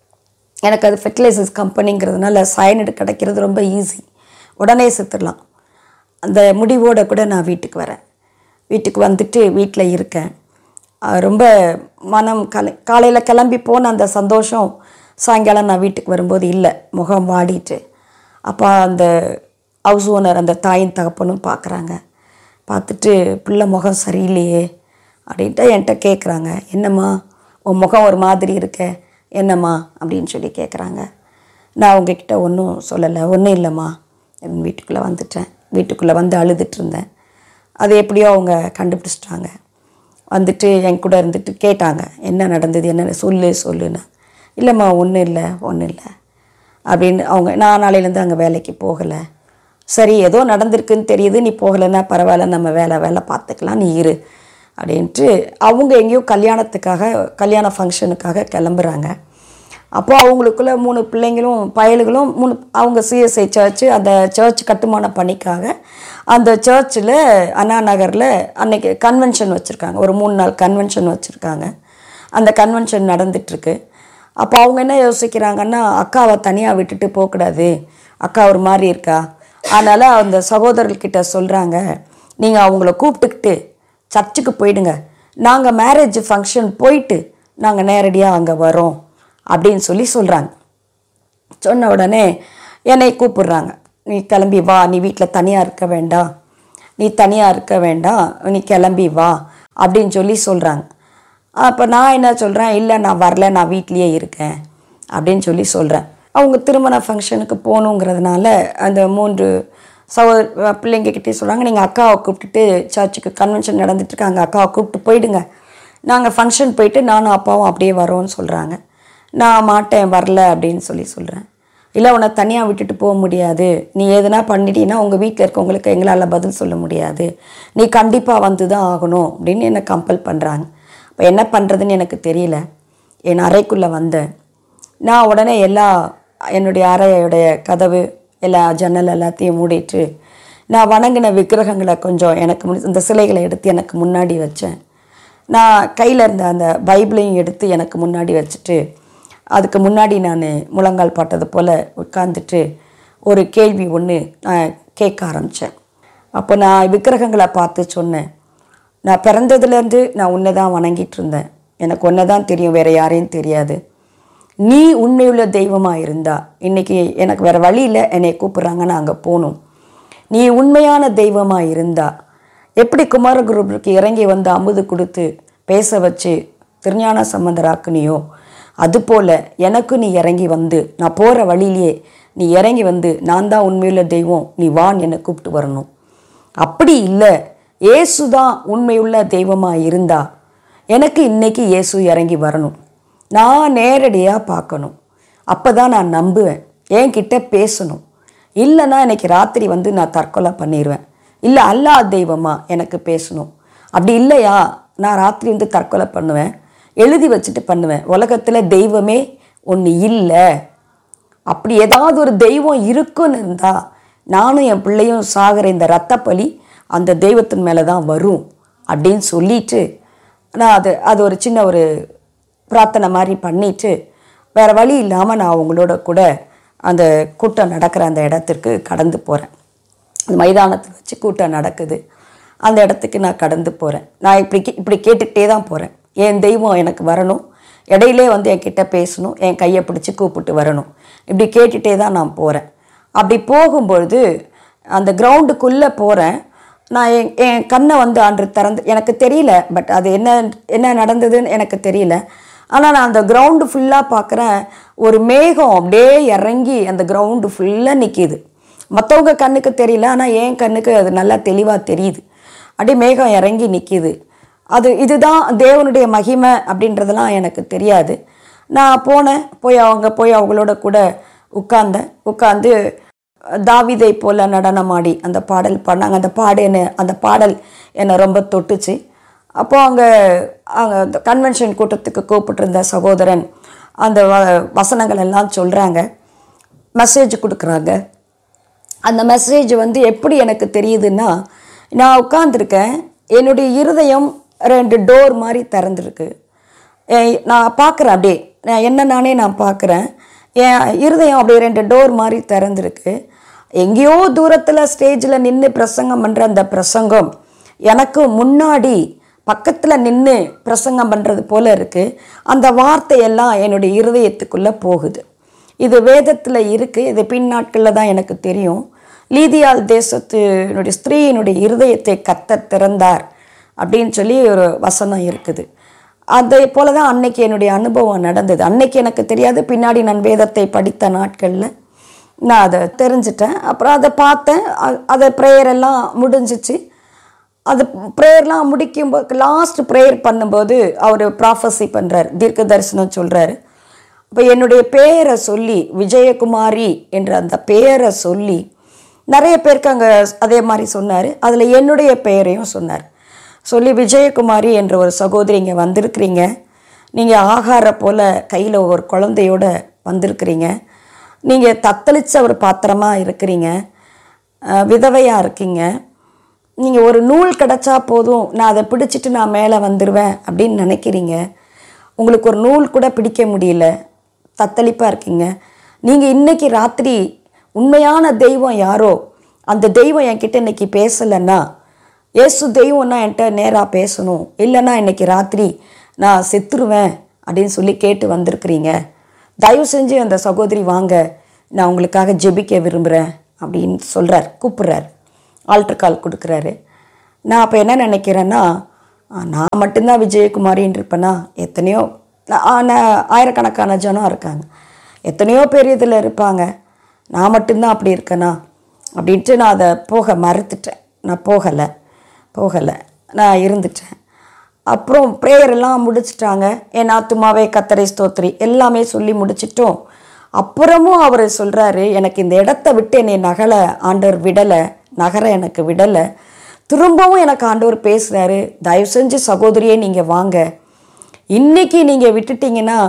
எனக்கு அது ஃபெர்டிலைசர்ஸ் கம்பெனிங்கிறதுனால சயனடு கிடைக்கிறது ரொம்ப ஈஸி உடனே செத்துடலாம் அந்த முடிவோட கூட நான் வீட்டுக்கு வரேன் வீட்டுக்கு வந்துட்டு வீட்டில் இருக்கேன் அஹ் ரொம்ப மனம் கலை காலையில் கிளம்பி போன அந்த சந்தோஷம் சாயங்காலம் நான் வீட்டுக்கு வரும்போது இல்லை முகம் வாடிட்டு அப்போ அந்த ஹவுஸ் ஓனர் அந்த தாயின் தகப்பனும் பார்க்குறாங்க பார்த்துட்டு பிள்ளை முகம் சரியில்லையே அப்படின்ட்டு என்கிட்ட கேட்குறாங்க என்னம்மா உன் முகம் ஒரு மாதிரி இருக்க என்னம்மா அப்படின்னு சொல்லி கேட்குறாங்க நான் உங்ககிட்ட ஒன்றும் சொல்லலை ஒன்றும் இல்லைம்மா என் வீட்டுக்குள்ளே வந்துட்டேன் வீட்டுக்குள்ளே வந்து அழுதுட்டு இருந்தேன் அது எப்படியோ அவங்க கண்டுபிடிச்சிட்டாங்க வந்துட்டு என் கூட இருந்துட்டு கேட்டாங்க என்ன நடந்தது என்ன சொல்லு சொல்லுன்னு இல்லைம்மா ஒன்றும் இல்லை ஒன்றும் இல்லை அப்படின்னு அவங்க நான் நாளையிலேருந்து அங்கே வேலைக்கு போகலை சரி ஏதோ நடந்திருக்குன்னு தெரியுது நீ போகலைன்னா பரவாயில்ல நம்ம வேலை வேலை பார்த்துக்கலாம் நீ இரு அப்படின்ட்டு அவங்க எங்கேயோ கல்யாணத்துக்காக கல்யாண ஃபங்க்ஷனுக்காக கிளம்புறாங்க அப்போ அவங்களுக்குள்ள மூணு பிள்ளைங்களும் பயலுகளும் மூணு அவங்க சிஎஸ்ஐ சர்ச்சு அந்த சர்ச் கட்டுமான பணிக்காக அந்த சர்ச்சில் அண்ணா நகரில் அன்னைக்கு கன்வென்ஷன் வச்சுருக்காங்க ஒரு மூணு நாள் கன்வென்ஷன் வச்சுருக்காங்க அந்த கன்வென்ஷன் நடந்துட்டுருக்கு அப்போ அவங்க என்ன யோசிக்கிறாங்கன்னா அக்காவை தனியாக விட்டுட்டு போகக்கூடாது அக்கா ஒரு மாதிரி இருக்கா அதனால் அந்த சகோதரர்கிட்ட சொல்கிறாங்க நீங்கள் அவங்கள கூப்பிட்டுக்கிட்டு சர்ச்சுக்கு போயிடுங்க நாங்கள் மேரேஜ் ஃபங்க்ஷன் போயிட்டு நாங்கள் நேரடியாக அங்கே வரோம் அப்படின்னு சொல்லி சொல்கிறாங்க சொன்ன உடனே என்னை கூப்பிடுறாங்க நீ கிளம்பி வா நீ வீட்டில் தனியாக இருக்க வேண்டாம் நீ தனியாக இருக்க வேண்டாம் நீ கிளம்பி வா அப்படின்னு சொல்லி சொல்கிறாங்க அப்போ நான் என்ன சொல்கிறேன் இல்லை நான் வரல நான் வீட்லேயே இருக்கேன் அப்படின்னு சொல்லி சொல்கிறேன் அவங்க திருமண ஃபங்க்ஷனுக்கு போகணுங்கிறதுனால அந்த மூன்று சகோதர பிள்ளைங்கக்கிட்டே சொல்கிறாங்க நீங்கள் அக்காவை கூப்பிட்டுட்டு சர்ச்சுக்கு கன்வென்ஷன் நடந்துட்டுருக்கு அங்கே அக்காவை கூப்பிட்டு போயிடுங்க நாங்கள் ஃபங்க்ஷன் போயிட்டு நானும் அப்பாவும் அப்படியே வரோன்னு சொல்கிறாங்க நான் மாட்டேன் வரல அப்படின்னு சொல்லி சொல்கிறேன் இல்லை உன்னை தனியாக விட்டுட்டு போக முடியாது நீ எதுனா பண்ணிட்டீன்னா உங்கள் வீட்டில் இருக்கவங்களுக்கு எங்களால் பதில் சொல்ல முடியாது நீ கண்டிப்பாக வந்து தான் ஆகணும் அப்படின்னு என்னை கம்பல் பண்ணுறாங்க இப்போ என்ன பண்ணுறதுன்னு எனக்கு தெரியல என் அறைக்குள்ளே வந்தேன் நான் உடனே எல்லா என்னுடைய அறையுடைய கதவு எல்லா ஜன்னல் எல்லாத்தையும் மூடிட்டு நான் வணங்கின விக்கிரகங்களை கொஞ்சம் எனக்கு முன் இந்த சிலைகளை எடுத்து எனக்கு முன்னாடி வச்சேன் நான் கையில் இருந்த அந்த பைபிளையும் எடுத்து எனக்கு முன்னாடி வச்சுட்டு அதுக்கு முன்னாடி நான் முழங்கால் பாட்டது போல் உட்காந்துட்டு ஒரு கேள்வி ஒன்று நான் கேட்க ஆரம்பித்தேன் அப்போ நான் விக்கிரகங்களை பார்த்து சொன்னேன் நான் பிறந்ததுலேருந்து நான் உன்னை தான் வணங்கிட்டு இருந்தேன் எனக்கு ஒன்றை தான் தெரியும் வேறு யாரையும் தெரியாது நீ உண்மையுள்ள தெய்வமாக இருந்தா இன்னைக்கு எனக்கு வேறு வழி இல்லை என்னை கூப்பிட்றாங்க நான் அங்கே போகணும் நீ உண்மையான தெய்வமாக இருந்தா எப்படி குமாரகுருவுக்கு இறங்கி வந்து அமுது கொடுத்து பேச வச்சு திருஞான சம்பந்தராக்குனியோ அதுபோல் எனக்கு நீ இறங்கி வந்து நான் போகிற வழியிலேயே நீ இறங்கி வந்து நான் தான் உண்மையுள்ள தெய்வம் நீ வான் என்னை கூப்பிட்டு வரணும் அப்படி இல்லை இயேசு தான் உண்மையுள்ள தெய்வமாக இருந்தா எனக்கு இன்னைக்கு இயேசு இறங்கி வரணும் நான் நேரடியாக பார்க்கணும் அப்போ தான் நான் நம்புவேன் என்கிட்ட பேசணும் இல்லைன்னா இன்னைக்கு ராத்திரி வந்து நான் தற்கொலை பண்ணிடுவேன் இல்லை அல்லா தெய்வமா எனக்கு பேசணும் அப்படி இல்லையா நான் ராத்திரி வந்து தற்கொலை பண்ணுவேன் எழுதி வச்சுட்டு பண்ணுவேன் உலகத்தில் தெய்வமே ஒன்று இல்லை அப்படி ஏதாவது ஒரு தெய்வம் இருக்குன்னு இருந்தா நானும் என் பிள்ளையும் சாகிற இந்த ரத்த பலி அந்த தெய்வத்தின் மேலே தான் வரும் அப்படின்னு சொல்லிட்டு நான் அது அது ஒரு சின்ன ஒரு பிரார்த்தனை மாதிரி பண்ணிட்டு வேறு வழி இல்லாமல் நான் அவங்களோட கூட அந்த கூட்டம் நடக்கிற அந்த இடத்திற்கு கடந்து போகிறேன் அந்த மைதானத்தில் வச்சு கூட்டம் நடக்குது அந்த இடத்துக்கு நான் கடந்து போகிறேன் நான் இப்படி கே- இப்படி கேட்டுக்கிட்டே தான் போகிறேன் என் தெய்வம் எனக்கு வரணும் இடையிலே வந்து என்கிட்ட பேசணும் என் கையை பிடிச்சி கூப்பிட்டு வரணும் இப்படி கேட்டுகிட்டே தான் நான் போகிறேன் அப்படி போகும்பொழுது அந்த கிரவுண்டுக்குள்ளே போகிறேன் நான் என் என் கண்ணை வந்து அன்று திறந்து எனக்கு தெரியல பட் அது என்ன என்ன நடந்ததுன்னு எனக்கு தெரியல ஆனால் நான் அந்த கிரவுண்டு ஃபுல்லாக பார்க்குறேன் ஒரு மேகம் அப்படியே இறங்கி அந்த கிரவுண்டு ஃபுல்லாக நிற்கிது மற்றவங்க கண்ணுக்கு தெரியல ஆனால் என் கண்ணுக்கு அது நல்லா தெளிவாக தெரியுது அப்படியே மேகம் இறங்கி நிற்கிது அது இதுதான் தேவனுடைய மகிமை அப்படின்றதெல்லாம் எனக்கு தெரியாது நான் போனேன் போய் அவங்க போய் அவங்களோட கூட உட்கார்ந்தேன் உட்காந்து தாவிதை போல நடனமாடி அந்த பாடல் பாடினாங்க அந்த பாடு என்ன அந்த பாடல் என்னை ரொம்ப தொட்டுச்சு அப்போ அங்கே அங்கே அந்த கன்வென்ஷன் கூட்டத்துக்கு கூப்பிட்டிருந்த சகோதரன் அந்த வ- வசனங்கள் எல்லாம் சொல்கிறாங்க மெசேஜ் கொடுக்குறாங்க அந்த மெசேஜ் வந்து எப்படி எனக்கு தெரியுதுன்னா நான் உட்காந்துருக்கேன் என்னுடைய இருதயம் ரெண்டு டோர் மாதிரி திறந்துருக்கு என் நான் பார்க்குறேன் அப்படியே நான் என்ன நானே நான் பார்க்குறேன் என் இருதயம் அப்படியே ரெண்டு டோர் மாதிரி திறந்துருக்கு எங்கேயோ தூரத்தில் ஸ்டேஜில் நின்று பிரசங்கம் பண்ணுற அந்த பிரசங்கம் எனக்கு முன்னாடி பக்கத்தில் நின்று பிரசங்கம் பண்ணுறது போல இருக்குது அந்த வார்த்தையெல்லாம் என்னுடைய இருதயத்துக்குள்ளே போகுது இது வேதத்தில் இருக்குது இது பின்னாட்களில் தான் எனக்கு தெரியும் லீதியால் தேசத்தினுடைய ஸ்திரீயினுடைய இருதயத்தை கத்த திறந்தார் அப்படின்னு சொல்லி ஒரு வசனம் இருக்குது அதே போல தான் அன்னைக்கு என்னுடைய அனுபவம் நடந்தது அன்னைக்கு எனக்கு தெரியாது பின்னாடி நான் வேதத்தை படித்த நாட்களில் நான் அதை தெரிஞ்சிட்டேன் அப்புறம் அதை பார்த்தேன் அ- அதை ப்ரேயர் எல்லாம் முடிஞ்சிச்சு அது ப்ரேயர்லாம் முடிக்கும்போது லாஸ்ட் ப்ரேயர் பண்ணும்போது அவர் ப்ராஃபஸி பண்ணுறார் தீர்க்க தரிசனம் சொல்கிறாரு அப்போ என்னுடைய பேரை சொல்லி விஜயகுமாரி என்ற அந்த பேரை சொல்லி நிறைய பேருக்கு அங்கே அதே மாதிரி சொன்னார் அதில் என்னுடைய பெயரையும் சொன்னார் சொல்லி விஜயகுமாரி என்ற ஒரு சகோதரி இங்கே வந்திருக்கிறீங்க நீங்கள் ஆகார போல் கையில் ஒரு குழந்தையோட வந்திருக்கிறீங்க நீங்கள் தத்தளிச்ச ஒரு பாத்திரமாக இருக்கிறீங்க விதவையாக இருக்கீங்க நீங்கள் ஒரு நூல் கிடச்சா போதும் நான் அதை பிடிச்சிட்டு நான் மேலே வந்துடுவேன் அப்படின்னு நினைக்கிறீங்க உங்களுக்கு ஒரு நூல் கூட பிடிக்க முடியல தத்தளிப்பாக இருக்கீங்க நீங்கள் இன்னைக்கு ராத்திரி உண்மையான தெய்வம் யாரோ அந்த தெய்வம் என்கிட்ட இன்னைக்கு பேசலைன்னா இயேசு தெய்வம்னா என்கிட்ட நேராக பேசணும் இல்லைன்னா இன்னைக்கு ராத்திரி நான் செத்துருவேன் அப்படின்னு சொல்லி கேட்டு வந்திருக்கிறீங்க தயவு செஞ்சு அந்த சகோதரி வாங்க நான் உங்களுக்காக ஜெபிக்க விரும்புகிறேன் அப்படின்னு சொல்கிறார் கூப்பிட்றார் ஆல்டர் கால் கொடுக்குறாரு நான் அப்போ என்ன நினைக்கிறேன்னா ஆ, நான் மட்டும்தான் விஜயகுமாரின்னு இருப்பேனா எத்தனையோ நான் ஆ, நான் ஆயிரக்கணக்கான ஜனம் இருக்காங்க எத்தனையோ பேர் இதில் இருப்பாங்க நான் மட்டும்தான் அப்படி இருக்கேனா அப்படின்ட்டு நான் அதை போக மறுத்துட்டேன் நான் போகலை போகலை நான் இருந்துட்டேன் அப்புறம் ப்ரேயர் எல்லாம் முடிச்சிட்டாங்க என் ஆத்துமாவே கத்தரை ஸ்தோத்திரி எல்லாமே சொல்லி முடிச்சிட்டோம் அப்புறமும் அவர் சொல்கிறாரு எனக்கு இந்த இடத்த விட்டு என்னை நகலை ஆண்டவர் விடலை நகர எனக்கு விடலை திரும்பவும் எனக்கு ஆண்டவர் பேசுகிறாரு தயவு செஞ்சு சகோதரியே நீங்கள் வாங்க இன்னைக்கு நீங்கள் விட்டுட்டீங்கன்னா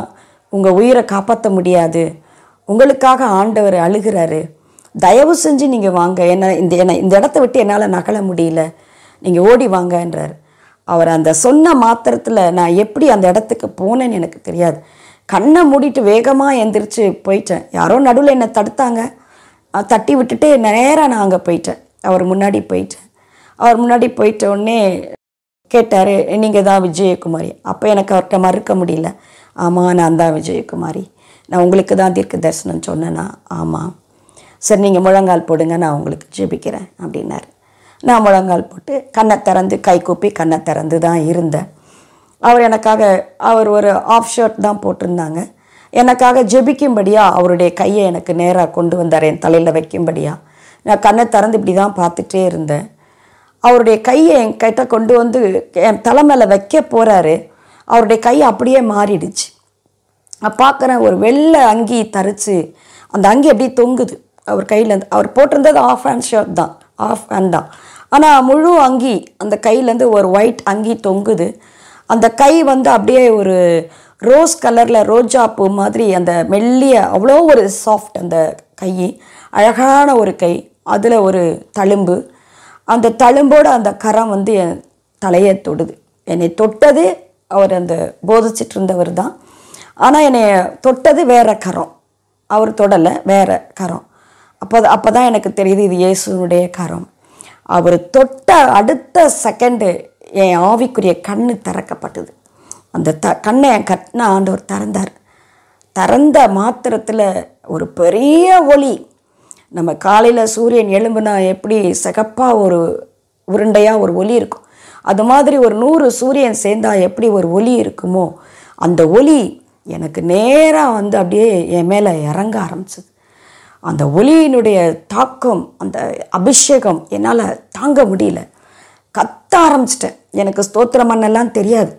உங்கள் உயிரை காப்பாற்ற முடியாது உங்களுக்காக ஆண்டவர் அழுகிறாரு தயவு செஞ்சு நீங்கள் வாங்க என்ன இந்த என்ன இந்த இடத்த விட்டு என்னால் நகல முடியல நீங்கள் ஓடி வாங்கன்றார் அவர் அந்த சொன்ன மாத்திரத்தில் நான் எப்படி அந்த இடத்துக்கு போனேன்னு எனக்கு தெரியாது கண்ணை மூடிட்டு வேகமாக எந்திரிச்சு போயிட்டேன் யாரோ நடுவில் என்னை தடுத்தாங்க அஹ் தட்டி விட்டுட்டு நேராக நான் அங்கே போயிட்டேன் அவர் முன்னாடி போயிட்டேன் அவர் முன்னாடி போயிட்ட உடனே கேட்டார் நீங்கள் தான் விஜயகுமாரி அப்போ எனக்கு அவர்கிட்ட மறுக்க முடியல ஆமாம் நான் தான் விஜயகுமாரி நான் உங்களுக்கு தான் தீர்க்க தரிசனம் சொன்னேன்னா ஆமாம் சரி நீங்கள் முழங்கால் போடுங்க நான் உங்களுக்கு ஜெபிக்கிறேன் அப்படின்னாரு நான் முழங்கால் போட்டு கண்ணை திறந்து கை கூப்பி கண்ணை திறந்து தான் இருந்தேன் அவர் எனக்காக அவர் ஒரு ஆஃப் ஷர்ட் தான் போட்டிருந்தாங்க எனக்காக ஜெபிக்கும்படியா அவருடைய கையை எனக்கு நேராக கொண்டு வந்தார் என் தலையில் வைக்கும்படியா நான் கண்ணை திறந்து இப்படி தான் பார்த்துட்டே இருந்தேன் அவருடைய கையை என் கிட்ட கொண்டு வந்து என் தலை மேலே வைக்க போகிறாரு அவருடைய கை அப்படியே மாறிடுச்சு நான் பார்க்குறேன் ஒரு வெள்ளை அங்கி தரிச்சு அந்த அங்கி அப்படியே தொங்குது அவர் கையில் அவர் போட்டிருந்தது ஆஃப் ஹேண்ட் ஷர்ட் தான் ஆஃப் ஹேண்ட் தான் ஆனால் முழு அங்கி அந்த கையிலேருந்து ஒரு ஒயிட் அங்கி தொங்குது அந்த கை வந்து அப்படியே ஒரு ரோஸ் கலரில் ரோஜா பூ மாதிரி அந்த மெல்லிய அவ்வளோ ஒரு சாஃப்ட் அந்த கை அழகான ஒரு கை அதில் ஒரு தழும்பு அந்த தழும்போட அந்த கரம் வந்து என் தலையை தொடுது என்னை தொட்டது அவர் அந்த போதிச்சிட்டு இருந்தவர் தான் ஆனால் என்னை தொட்டது வேற கரம் அவர் தொடலை வேற கரம் அப்போ அப்போ தான் எனக்கு தெரியுது இது இயேசுனுடைய கரம் அவர் தொட்ட அடுத்த செகண்டு என் ஆவிக்குரிய கண்ணு திறக்கப்பட்டது அந்த த கண்ணை என் கட்டின ஆண்டவர் திறந்தார் திறந்த மாத்திரத்தில் ஒரு பெரிய ஒளி நம்ம காலையில் சூரியன் எழும்புனா எப்படி சிகப்பாக ஒரு உருண்டையாக ஒரு ஒளி இருக்கும் அது மாதிரி ஒரு நூறு சூரியன் சேர்ந்தா எப்படி ஒரு ஒளி இருக்குமோ அந்த ஒளி எனக்கு நேராக வந்து அப்படியே என் மேலே இறங்க ஆரம்பிச்சது அந்த ஒளியினுடைய தாக்கம் அந்த அபிஷேகம் என்னால் தாங்க முடியல கத்த ஆரம்பிச்சிட்டேன் எனக்கு ஸ்தோத்திரம் பண்ணலாம் தெரியாது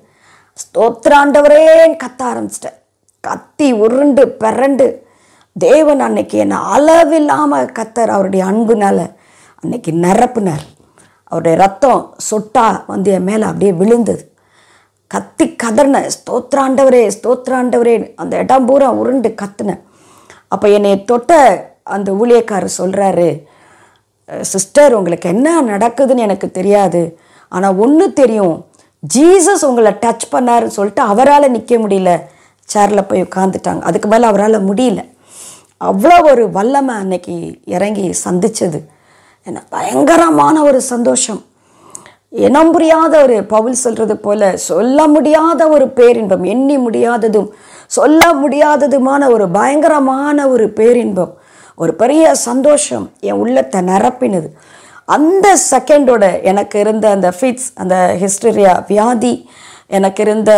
ஸ்தோத்திராண்டவரேன்னு கத்த ஆரம்பிச்சிட்டேன் கத்தி உருண்டு பிறண்டு தேவன் அன்னைக்கு என்னை அளவில்லாமல் கத்தர் அவருடைய அன்புனால அன்னைக்கு நிரப்புனார் அவருடைய ரத்தம் சொட்டா வந்து என் மேலே அப்படியே விழுந்தது கத்தி கதறின ஸ்தோத்ராண்டவரே ஸ்தோத்ராண்டவரே அந்த இடம் பூரா உருண்டு கத்துனேன் அப்போ என்னை தொட்ட அந்த ஊழியக்காரர் சொல்கிறாரு சிஸ்டர் உங்களுக்கு என்ன நடக்குதுன்னு எனக்கு தெரியாது ஆனால் ஒன்று தெரியும் ஜீசஸ் உங்களை டச் பண்ணாருன்னு சொல்லிட்டு அவரால் நிற்க முடியல சேரில் போய் உட்காந்துட்டாங்க அதுக்கு மேலே அவரால் முடியல அவ்வளோ ஒரு வல்லமை அன்னைக்கு இறங்கி சந்திச்சது என்ன பயங்கரமான ஒரு சந்தோஷம் இனம் புரியாத ஒரு பவுல் சொல்றது போல சொல்ல முடியாத ஒரு பேரின்பம் எண்ணி முடியாததும் சொல்ல முடியாததுமான ஒரு பயங்கரமான ஒரு பேரின்பம் ஒரு பெரிய சந்தோஷம் என் உள்ளத்தை நிரப்பினது அந்த செகண்டோட எனக்கு இருந்த அந்த ஃபிட்ஸ் அந்த ஹிஸ்டரியா வியாதி எனக்கு இருந்த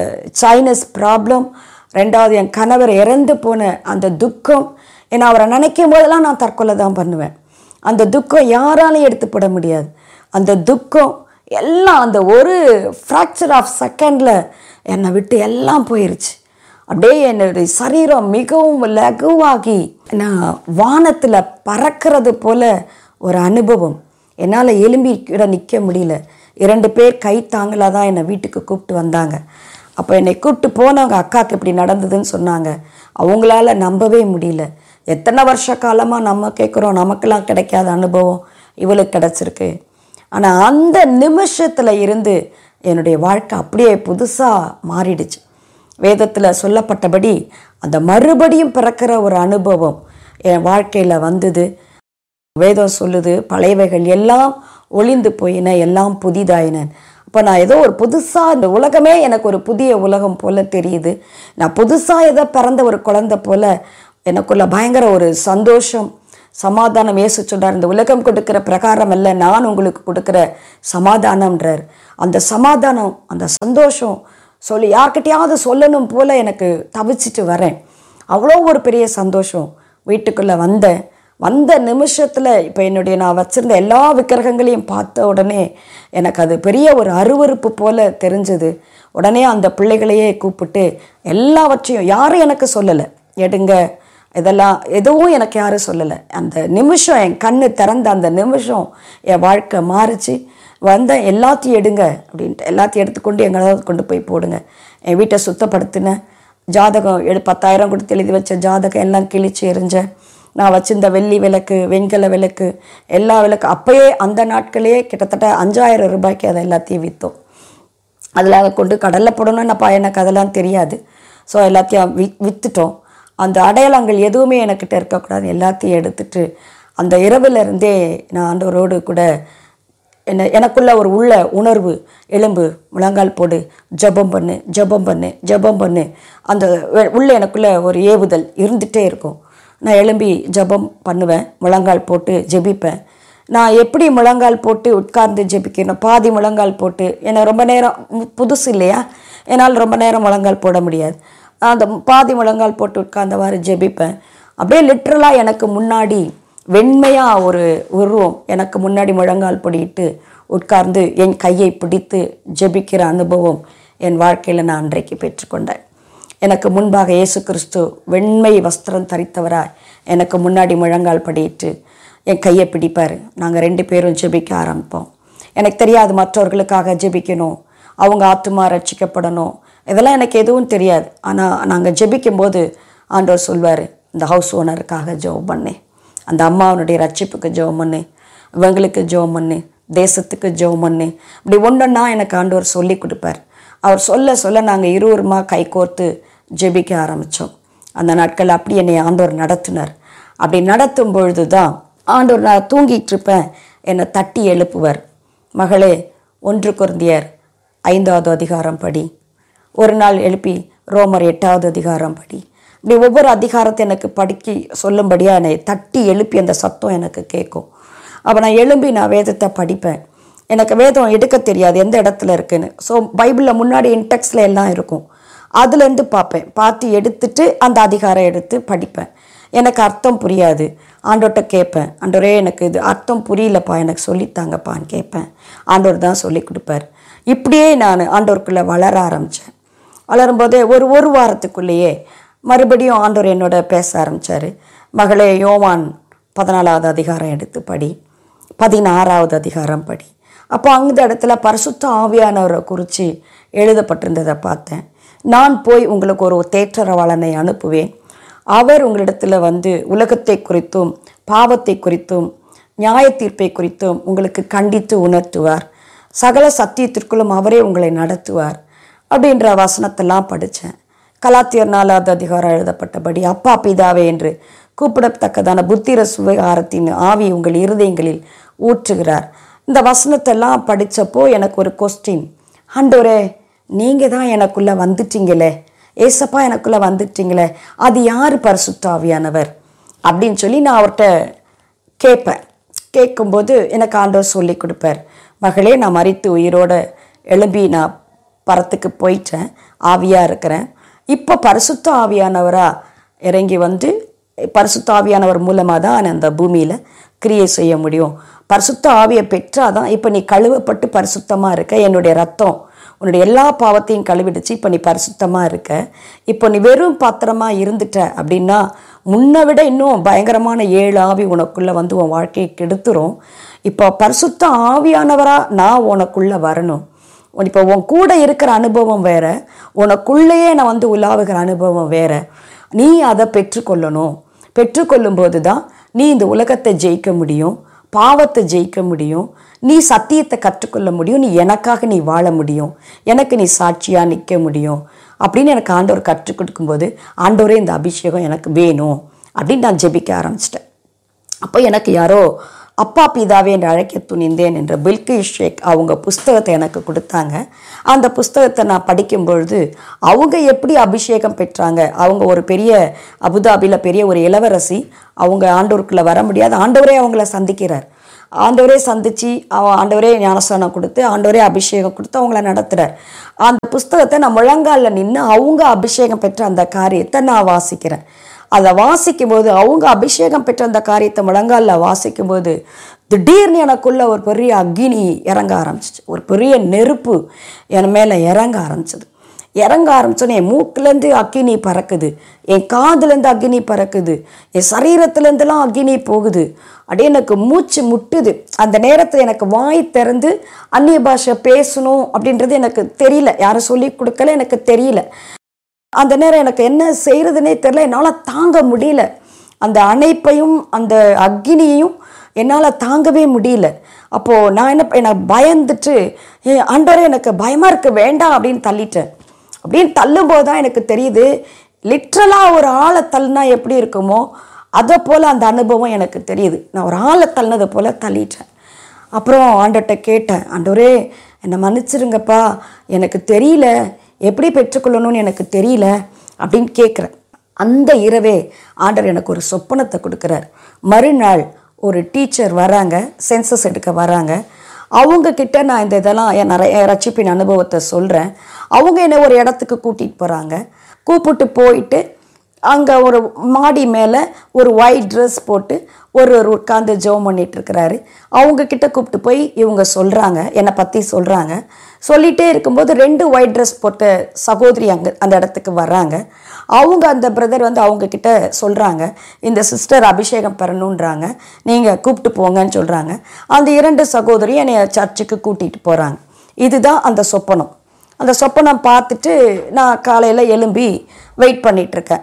சைனஸ் ப்ராப்ளம் ரெண்டாவது என் கணவர் இறந்து போன அந்த துக்கம் ஏன்னா அவரை நினைக்கும் போதெல்லாம் நான் தற்கொலை தான் பண்ணுவேன் அந்த துக்கம் யாராலையும் எடுத்து போட முடியாது அந்த துக்கம் எல்லாம் அந்த ஒரு ஃப்ராக்சர் ஆஃப் செகண்டில் என்னை விட்டு எல்லாம் போயிருச்சு அப்படியே என்னுடைய சரீரம் மிகவும் லகுவாகி நான் வானத்தில் பறக்கிறது போல ஒரு அனுபவம் என்னால் எலும்பி கூட நிற்க முடியல இரண்டு பேர் கை தாங்களாக தான் என்னை வீட்டுக்கு கூப்பிட்டு வந்தாங்க அப்போ என்னை கூப்பிட்டு போனவங்க அக்காவுக்கு இப்படி நடந்ததுன்னு சொன்னாங்க அவங்களால நம்பவே முடியல எத்தனை வருஷ காலமாக நம்ம கேட்குறோம் நமக்கெல்லாம் கிடைக்காத அனுபவம் இவளுக்கு கிடச்சிருக்கு ஆனால் அந்த நிமிஷத்தில் இருந்து என்னுடைய வாழ்க்கை அப்படியே புதுசாக மாறிடுச்சு வேதத்தில் சொல்லப்பட்டபடி அந்த மறுபடியும் பிறக்கிற ஒரு அனுபவம் என் வாழ்க்கையில் வந்தது வேதம் சொல்லுது பழையவைகள் எல்லாம் ஒளிந்து போயின எல்லாம் புதிதாயின அப்போ நான் ஏதோ ஒரு புதுசாக இந்த உலகமே எனக்கு ஒரு புதிய உலகம் போல தெரியுது நான் புதுசாக ஏதோ பிறந்த ஒரு குழந்தை போல எனக்குள்ள பயங்கர ஒரு சந்தோஷம் சமாதானம் இயேசு சொல்றார் இந்த உலகம் கொடுக்கிற பிரகாரம் அல்ல நான் உங்களுக்கு கொடுக்கிற சமாதானம்ன்றார் அந்த சமாதானம் அந்த சந்தோஷம் சொல்லி யார்கிட்டயாவது சொல்லணும் போல எனக்கு தவிச்சிட்டு வரேன் அவ்வளோ ஒரு பெரிய சந்தோஷம் வீட்டுக்குள்ளே வந்தேன் வந்த நிமிஷத்தில் இப்போ என்னுடைய நான் வச்சிருந்த எல்லா விக்கிரகங்களையும் பார்த்த உடனே எனக்கு அது பெரிய ஒரு அருவருப்பு போல தெரிஞ்சது உடனே அந்த பிள்ளைகளையே கூப்பிட்டு எல்லாவற்றையும் யாரும் எனக்கு சொல்லலை எடுங்க இதெல்லாம் எதுவும் எனக்கு யாரும் சொல்லலை அந்த நிமிஷம் என் கண்ணு திறந்த அந்த நிமிஷம் என் வாழ்க்கை மாறிச்சு வந்தேன் எல்லாத்தையும் எடுங்க அப்படின்ட்டு எல்லாத்தையும் எடுத்துக்கொண்டு எங்கேயாவது கொண்டு போய் போடுங்க என் வீட்டை சுத்தப்படுத்தினேன் ஜாதகம் எடு பத்தாயிரம் கொடுத்து எழுதி வச்ச ஜாதகம் எல்லாம் கிழிச்சு எரிஞ்சேன் நான் வச்சிருந்த வெள்ளி விளக்கு வெண்கல விளக்கு எல்லா விளக்கு அப்பயே அந்த நாட்களே கிட்டத்தட்ட அஞ்சாயிரம் ரூபாய்க்கு அதை எல்லாத்தையும் விற்றோம் அதில் அதை கொண்டு கடலில் போடணும்னப்பா எனக்கு அதெல்லாம் தெரியாது ஸோ எல்லாத்தையும் வி விற்றுட்டோம் அந்த அடையாளங்கள் எதுவுமே எனக்கிட்ட இருக்கக்கூடாது எல்லாத்தையும் எடுத்துட்டு அந்த இரவுல இருந்தே நான் ஆண்டவரோடு கூட என்ன எனக்குள்ள ஒரு உள்ள உணர்வு எலும்பு முழங்கால் போடு ஜெபம் பண்ணு ஜெபம் பண்ணு ஜெபம் பண்ணு அந்த வெ- உள்ள எனக்குள்ள ஒரு ஏவுதல் இருந்துகிட்டே இருக்கும் நான் எழும்பி ஜெபம் பண்ணுவேன் முழங்கால் போட்டு ஜெபிப்பேன் நான் எப்படி முழங்கால் போட்டு உட்கார்ந்து ஜெபிக்கணும் பாதி முழங்கால் போட்டு ஏன்னா ரொம்ப நேரம் மு- புதுசு இல்லையா என்னால் ரொம்ப நேரம் முழங்கால் போட முடியாது அந்த பாதி முழங்கால் போட்டு உட்கார்ந்தவாறு ஜெபிப்பேன் அப்படியே லிட்ரலாக எனக்கு முன்னாடி வெண்மையாக ஒரு உருவம் எனக்கு முன்னாடி முழங்கால் படிட்டு உட்கார்ந்து என் கையை பிடித்து ஜெபிக்கிற அனுபவம் என் வாழ்க்கையில் நான் அன்றைக்கு பெற்றுக்கொண்டேன் எனக்கு முன்பாக இயேசு கிறிஸ்து வெண்மை வஸ்திரம் தரித்தவராய் எனக்கு முன்னாடி முழங்கால் படிட்டு என் கையை பிடிப்பார் நாங்கள் ரெண்டு பேரும் ஜெபிக்க ஆரம்பிப்போம் எனக்கு தெரியாது மற்றவர்களுக்காக ஜெபிக்கணும் அவங்க ஆத்துமா ரட்சிக்கப்படணும் இதெல்லாம் எனக்கு எதுவும் தெரியாது ஆனால் நாங்கள் ஜெபிக்கும்போது ஆண்டவர் சொல்வார் இந்த ஹவுஸ் ஓனருக்காக ஜெபம் பண்ணு அந்த அம்மாவனுடைய ரட்சிப்புக்கு ஜெபம் பண்ணு இவங்களுக்கு ஜெபம் பண்ணு தேசத்துக்கு ஜெபம் பண்ணு இப்படி ஒன்றொன்னா எனக்கு ஆண்டவர் சொல்லி கொடுப்பார் அவர் சொல்ல சொல்ல நாங்கள் இருவருமா கைகோர்த்து ஜெபிக்க ஆரம்பித்தோம் அந்த நாட்கள் அப்படி என்னை ஆண்டவர் நடத்தினார் அப்படி நடத்தும் பொழுது தான் ஆண்டவர் நான் தூங்கிட்டு இருப்பேன் என்னை தட்டி எழுப்புவர் மகளே ஒன்று குருந்தியர் ஐந்தாவது அதிகாரம் படி ஒரு நாள் எழுப்பி ரோமர் எட்டாவது அதிகாரம் படி இப்படி ஒவ்வொரு அதிகாரத்தை எனக்கு படிக்க சொல்லும்படியாக என்னை தட்டி எழுப்பி அந்த சத்தம் எனக்கு கேட்கும் அப்போ நான் எழும்பி நான் வேதத்தை படிப்பேன் எனக்கு வேதம் எடுக்க தெரியாது எந்த இடத்துல இருக்குன்னு ஸோ பைபிளில் முன்னாடி இன்டெக்ஸில் எல்லாம் இருக்கும் அதுலேருந்து பார்ப்பேன் பார்த்து எடுத்துட்டு அந்த அதிகாரம் எடுத்து படிப்பேன் எனக்கு அர்த்தம் புரியாது ஆண்டோட்ட கேட்பேன் ஆண்டவரே எனக்கு இது அர்த்தம் புரியலப்பா எனக்கு சொல்லித்தாங்கப்பான்னு கேட்பேன் ஆண்டவர் தான் சொல்லி கொடுப்பார் இப்படியே நான் ஆண்டவருக்குள்ளே வளர ஆரம்பித்தேன் வளரும்போதே ஒரு ஒரு வாரத்துக்குள்ளேயே மறுபடியும் ஆண்டவர் என்னோட பேச ஆரம்பித்தார் மகளே யோவான் பதினாலாவது அதிகாரம் எடுத்து படி பதினாறாவது அதிகாரம் படி அப்போ அந்த இடத்துல பரிசுத்த ஆவியானவரை குறித்து எழுதப்பட்டிருந்ததை பார்த்தேன் நான் போய் உங்களுக்கு ஒரு தேற்றரவாளனை அனுப்புவேன் அவர் உங்களிடத்தில் வந்து உலகத்தை குறித்தும் பாவத்தை குறித்தும் நியாய தீர்ப்பை குறித்தும் உங்களுக்கு கண்டித்து உணர்த்துவார் சகல சத்தியத்திற்குள்ளும் அவரே உங்களை நடத்துவார் அப்படின்ற வசனத்தெல்லாம் படித்தேன் கலாத்தியர் நாலாவது அதிகாரம் எழுதப்பட்டபடி அப்பா பிதாவே என்று கூப்பிடத்தக்கதான புத்திர சுவிகாரத்தின் ஆவி உங்கள் இருதயங்களில் ஊற்றுகிறார் இந்த வசனத்தெல்லாம் படித்தப்போ எனக்கு ஒரு கொஸ்டின் ஆண்டவரே நீங்கள் தான் எனக்குள்ளே வந்துட்டீங்களே ஏசப்பா எனக்குள்ளே வந்துட்டீங்களே அது யார் பரிசுத்தாவியானவர் அப்படின்னு சொல்லி நான் அவர்கிட்ட கேட்பேன் கேட்கும்போது எனக்கு ஆண்டவர் சொல்லி கொடுப்பார் மகளே நான் மறித்து உயிரோட எழும்பி நான் பரத்துக்கு போயிட்டேன் ஆவியாக இருக்கிறேன் இப்போ பரிசுத்த ஆவியானவராக இறங்கி வந்து பரிசுத்த ஆவியானவர் மூலமாக தான் நான் அந்த பூமியில் கிரியை செய்ய முடியும் பரிசுத்த ஆவியை பெற்றாதான் இப்போ நீ கழுவப்பட்டு பரிசுத்தமாக இருக்க என்னுடைய ரத்தம் உன்னுடைய எல்லா பாவத்தையும் கழுவிடுச்சு இப்போ நீ பரிசுத்தமாக இருக்க இப்போ நீ வெறும் பாத்திரமா இருந்துட்ட அப்படின்னா முன்னை விட இன்னும் பயங்கரமான ஏழு ஆவி உனக்குள்ளே வந்து உன் வாழ்க்கையை கெடுத்துரும் இப்போ பரிசுத்த ஆவியானவராக நான் உனக்குள்ளே வரணும் உன் இப்போ உன் கூட இருக்கிற அனுபவம் வேற உனக்குள்ளேயே நான் வந்து உலாவுகிற அனுபவம் வேற நீ அதை பெற்றுக்கொள்ளணும் பெற்றுக்கொள்ளும் போது தான் நீ இந்த உலகத்தை ஜெயிக்க முடியும் பாவத்தை ஜெயிக்க முடியும் நீ சத்தியத்தை கற்றுக்கொள்ள முடியும் நீ எனக்காக நீ வாழ முடியும் எனக்கு நீ சாட்சியாக நிற்க முடியும் அப்படின்னு எனக்கு ஆண்டவர் கற்றுக் கொடுக்கும்போது ஆண்டவரே இந்த அபிஷேகம் எனக்கு வேணும் அப்படின்னு நான் ஜெபிக்க ஆரம்பிச்சிட்டேன் அப்போ எனக்கு யாரோ அப்பா பிதாவே என்று அழைக்க துணிந்தேன் என்ற பில்கி ஷேக் அவங்க புஸ்தகத்தை எனக்கு கொடுத்தாங்க அந்த புஸ்தகத்தை நான் படிக்கும் பொழுது அவங்க எப்படி அபிஷேகம் பெற்றாங்க அவங்க ஒரு பெரிய அபுதாபியில் பெரிய ஒரு இளவரசி அவங்க ஆண்டவருக்குள்ளே வர முடியாது ஆண்டவரே அவங்கள சந்திக்கிறார் ஆண்டவரே சந்திச்சு அவ- ஆண்டவரே ஞானஸ்தானம் கொடுத்து ஆண்டவரே அபிஷேகம் கொடுத்து அவங்கள நடத்துகிறார் அந்த புஸ்தகத்தை நான் முழங்காலில் நின்று அவங்க அபிஷேகம் பெற்ற அந்த காரியத்தை நான் வாசிக்கிறேன் அதை வாசிக்கும்போது அவங்க அபிஷேகம் பெற்ற அந்த காரியத்தை முழங்காலில் வாசிக்கும்போது திடீர்னு எனக்குள்ள ஒரு பெரிய அக்னி இறங்க ஆரம்பிச்சிச்சு ஒரு பெரிய நெருப்பு என் மேலே இறங்க ஆரம்பிச்சது இறங்க ஆரம்பிச்சோன்னே என் மூக்குலேருந்து அக்கினி பறக்குது என் காதுலேருந்து அக்னி பறக்குது என் சரீரத்துலேருந்துலாம் அக்னி போகுது அப்படியே எனக்கு மூச்சு முட்டுது அந்த நேரத்தில் எனக்கு வாய் திறந்து அந்நிய பாஷை பேசணும் அப்படின்றது எனக்கு தெரியல யாரும் சொல்லி கொடுக்கல எனக்கு தெரியல அந்த நேரம் எனக்கு என்ன செய்யறதுனே தெரியல என்னால் தாங்க முடியல அந்த அணைப்பையும் அந்த அக்னியையும் என்னால் தாங்கவே முடியல அப்போது நான் என்ன எனக்கு பயந்துட்டு "ஏ, ஆண்டவரே எனக்கு பயமாக இருக்க வேண்டாம் அப்படின்னு தள்ளிட்டேன் அப்படின்னு தள்ளும்போது தான் எனக்கு தெரியுது லிட்ரலாக ஒரு ஆளை தள்ளினா எப்படி இருக்குமோ அதை போல் அந்த அனுபவம் எனக்கு தெரியுது நான் ஒரு ஆளை தள்ளினதை போல் தள்ளிட்டேன் அப்புறம் ஆண்டர்கிட்ட கேட்டேன் ஆண்டவரே என்னை மன்னிச்சிருங்கப்பா எனக்கு தெரியல எப்படி பெற்றுக்கொள்ளணும்னு எனக்கு தெரியல அப்படின்னு கேட்குறேன் அந்த இரவே ஆண்டவர் எனக்கு ஒரு சொப்பனத்தை கொடுக்குறார் மறுநாள் ஒரு டீச்சர் வராங்க சென்சஸ் எடுக்க வராங்க அவங்க கிட்ட நான் இந்த இதெல்லாம் என் நிறைய ரட்சிப்பின் அனுபவத்தை சொல்கிறேன் அவங்க என்னை ஒரு இடத்துக்கு கூட்டிகிட்டு போகிறாங்க கூப்பிட்டு போயிட்டு அங்கே ஒரு மாடி மேலே ஒரு ஒயிட் ட்ரெஸ் போட்டு ஒரு ஒரு உட்காந்து ஜெபம் பண்ணிட்டு இருக்கிறாரு அவங்க கிட்ட கூப்பிட்டு போய் இவங்க சொல்கிறாங்க என்னை பற்றி சொல்கிறாங்க சொல்லிகிட்டே இருக்கும்போது ரெண்டு ஒயிட் ட்ரெஸ் போட்ட சகோதரி அங்கே அந்த இடத்துக்கு வர்றாங்க அவங்க அந்த பிரதர் வந்து அவங்க கிட்ட சொல்கிறாங்க இந்த சிஸ்டர் அபிஷேகம் பெறணுன்றாங்க நீங்கள் கூப்பிட்டு போங்கன்னு சொல்கிறாங்க அந்த இரண்டு சகோதரி என்னை சர்ச்சுக்கு கூட்டிகிட்டு போகிறாங்க இதுதான் அந்த சொப்பனம் அந்த சொப்பனம் பார்த்துட்டு நான் காலையில் எழும்பி வெயிட் பண்ணிகிட்ருக்கேன்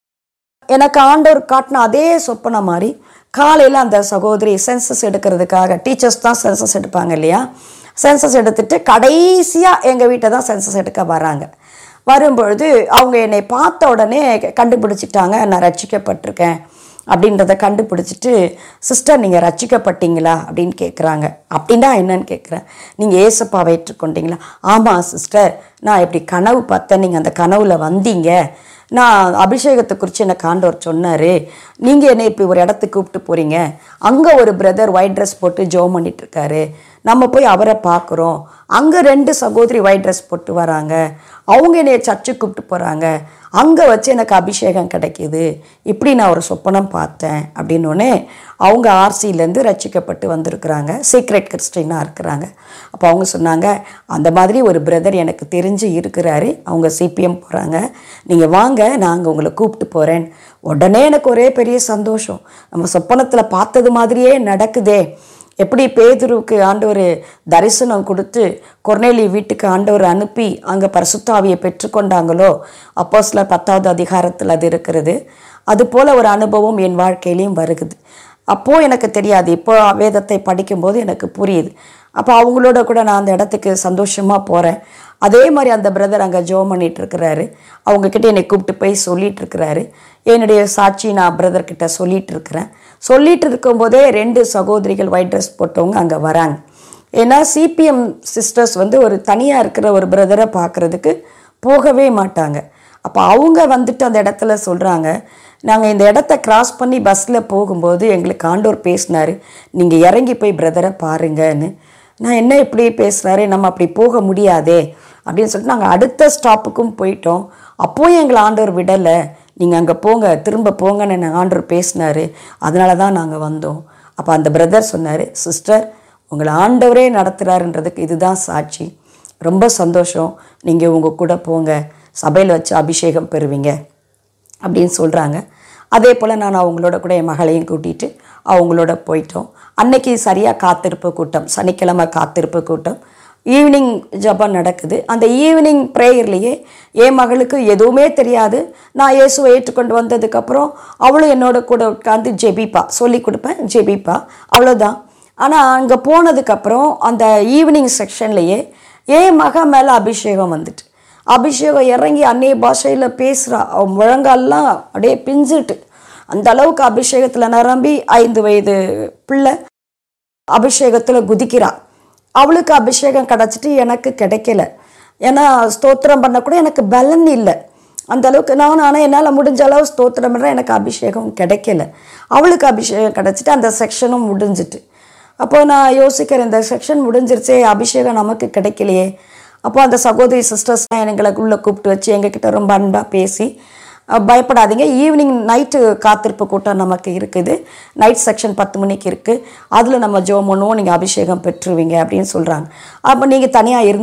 எனக்கு ஆண்டவர் காட்டின அதே சொப்பனை மாதிரி காலையில் அந்த சகோதரி சென்சஸ் எடுக்கிறதுக்காக டீச்சர்ஸ் தான் சென்சஸ் எடுப்பாங்க இல்லையா சென்சஸ் எடுத்துட்டு கடைசியாக எங்கள் வீட்டை தான் சென்சஸ் எடுக்க வராங்க வரும்பொழுது அவங்க என்னை பார்த்த உடனே கண்டுபிடிச்சிட்டாங்க நான் ரட்சிக்கப்பட்டிருக்கேன் அப்படின்றத கண்டுபிடிச்சிட்டு சிஸ்டர் நீங்கள் ரட்சிக்கப்பட்டீங்களா அப்படின்னு கேட்குறாங்க அப்படின்னா என்னன்னு கேட்குறேன் நீங்கள் ஏசப்பாவை ஏற்றுக்கொண்டீங்களா ஆமாம் சிஸ்டர் நான் இப்படி கனவு பார்த்தேன் நீங்கள் அந்த கனவுல வந்தீங்க நான் அபிஷேகத்தை குறித்து எனக்கு ஆண்டவர் சொன்னார் நீங்கள் என்னை இப்போ ஒரு இடத்துக்கு கூப்பிட்டு போகிறீங்க அங்கே ஒரு பிரதர் ஒயிட் ட்ரெஸ் போட்டு ஜோம் பண்ணிட்டு இருக்காரு நம்ம போய் அவரை பார்க்குறோம் அங்கே ரெண்டு சகோதரி ஒயிட் ட்ரெஸ் போட்டு வராங்க அவங்க என்னைய சர்ச்சுக்கு கூப்பிட்டு போகிறாங்க அங்கே வச்சு எனக்கு அபிஷேகம் கிடைக்கிது இப்படி நான் ஒரு சொப்பனம் பார்த்தேன் அப்படின்னோடனே அவங்க ஆர்சியிலேருந்து ரட்சிக்கப்பட்டு வந்திருக்கிறாங்க சீக்ரெட் கிறிஸ்டினாக இருக்கிறாங்க அப்போ அவங்க சொன்னாங்க அந்த மாதிரி ஒரு பிரதர் எனக்கு தெரிஞ்சு இருக்கிறாரு அவங்க சிபிஎம் போகிறாங்க நீங்கள் வாங்க நாங்கள் உங்களை கூப்பிட்டு போகிறேன் உடனே எனக்கு ஒரே பெரிய சந்தோஷம் நம்ம சொப்பனத்தில் பார்த்தது மாதிரியே நடக்குதே எப்படி பேதுருவுக்கு ஆண்டவர் தரிசனம் கொடுத்து கொர்நேலி வீட்டுக்கு ஆண்டவர் அனுப்பி அங்கே பரிசுத்தாவியை பெற்றுக்கொண்டாங்களோ அப்போ சில பத்தாவது அதிகாரத்தில் அது இருக்கிறது அதுபோல் ஒரு அனுபவம் என் வாழ்க்கையிலையும் வருகுது அப்போது எனக்கு தெரியாது இப்போ வேதத்தை படிக்கும்போது எனக்கு புரியுது அப்போ அவங்களோட கூட நான் அந்த இடத்துக்கு சந்தோஷமாக போகிறேன் அதே மாதிரி அந்த பிரதர் அங்கே ஜோம் பண்ணிட்டு இருக்கிறாரு அவங்கக்கிட்ட என்னை கூப்பிட்டு போய் சொல்லிட்டு இருக்கிறாரு என்னுடைய சாட்சி நான் பிரதர் கிட்ட சொல்லிட்டு இருக்கிறேன் சொல்லிட்டு இருக்கும்போதே ரெண்டு சகோதரிகள் ஒயிட் ட்ரெஸ் போட்டவங்க அங்கே வராங்க ஏன்னா சிபிஎம் சிஸ்டர்ஸ் வந்து ஒரு தனியாக இருக்கிற ஒரு பிரதரை பார்க்குறதுக்கு போகவே மாட்டாங்க அப்போ அவங்க வந்துட்டு அந்த இடத்துல சொல்கிறாங்க நாங்கள் இந்த இடத்த கிராஸ் பண்ணி பஸ்ஸில் போகும்போது எங்களுக்கு ஆண்டோர் பேசினாரு நீங்கள் இறங்கி போய் பிரதரை பாருங்கன்னு நான் என்ன இப்படி பேசுகிறாரு நம்ம அப்படி போக முடியாதே அப்படின்னு சொல்லிட்டு நாங்கள் அடுத்த ஸ்டாப்புக்கும் போயிட்டோம் அப்போவும் எங்களை ஆண்டவர் விடலை நீங்கள் அங்கே போங்க திரும்ப போங்கன்னு எங்கள் ஆண்டவர் பேசினாரு அதனால தான் நாங்கள் வந்தோம் அப்போ அந்த பிரதர் சொன்னார் சிஸ்டர் உங்களை ஆண்டவரே நடத்துகிறாருன்றதுக்கு இதுதான் சாட்சி ரொம்ப சந்தோஷம் நீங்கள் உங்கள் கூட போங்க சபையில் வச்சு அபிஷேகம் பெறுவீங்க அப்படின்னு சொல்கிறாங்க அதே போல் நான் அவங்களோட கூட என் மகளையும் கூட்டிகிட்டு அவங்களோட போயிட்டோம் அன்னைக்கு சரியாக காத்திருப்பு கூட்டம் சனிக்கிழமை காத்திருப்பு கூட்டம் ஈவினிங் ஜபம் நடக்குது அந்த ஈவினிங் ப்ரேயர்லேயே என் மகளுக்கு எதுவுமே தெரியாது நான் இயேசுவை ஏற்றுக்கொண்டு வந்ததுக்கப்புறம் அவளும் என்னோட கூட உட்காந்து ஜெபிப்பா சொல்லி கொடுப்பேன் ஜெபிப்பா அவ்வளோதான் ஆனால் அங்கே போனதுக்கப்புறம் அந்த ஈவினிங் செக்ஷன்லேயே என் மக மேலே அபிஷேகம் வந்துட்டு அபிஷேகம் இறங்கி அந்நிய பாஷையில் பேசுகிறா அவன் முழங்கால்லாம் அப்படியே பிஞ்சிட்டு அந்த அளவுக்கு அபிஷேகத்தில் நிரம்பி ஐந்து வயது பிள்ளை அபிஷேகத்தில் குதிக்கிறா அவளுக்கு அபிஷேகம் கிடச்சிட்டு எனக்கு கிடைக்கல ஏன்னா ஸ்தோத்திரம் பண்ண கூட எனக்கு பலன் இல்லை அந்த அளவுக்கு நான் ஆனால் என்னால் முடிஞ்ச அளவு ஸ்தோத்திரம் பண்ணுறேன் எனக்கு அபிஷேகம் கிடைக்கல அவளுக்கு அபிஷேகம் கிடச்சிட்டு அந்த செக்ஷனும் முடிஞ்சிட்டு அப்போ நான் யோசிக்கிறேன் இந்த செக்ஷன் முடிஞ்சிருச்சே அபிஷேகம் நமக்கு கிடைக்கலையே அப்போ அந்த சகோதரி சிஸ்டர்ஸ்லாம் எங்களை உள்ளே கூப்பிட்டு வச்சு எங்ககிட்ட ரொம்ப அன்பாக பேசி அஹ், பயப்படாதீங்க ஈவினிங் நைட்டு காத்திருப்பு கூட்டம் நமக்கு இருக்குது நைட் செக்ஷன் பத்து மணிக்கு இருக்குது அதில் நம்ம ஜோம் பண்ணுவோம் நீங்கள் அபிஷேகம் பெற்றுவீங்க அப்படின்னு சொல்கிறாங்க அப்போ நீங்கள் தனியாக இருந்து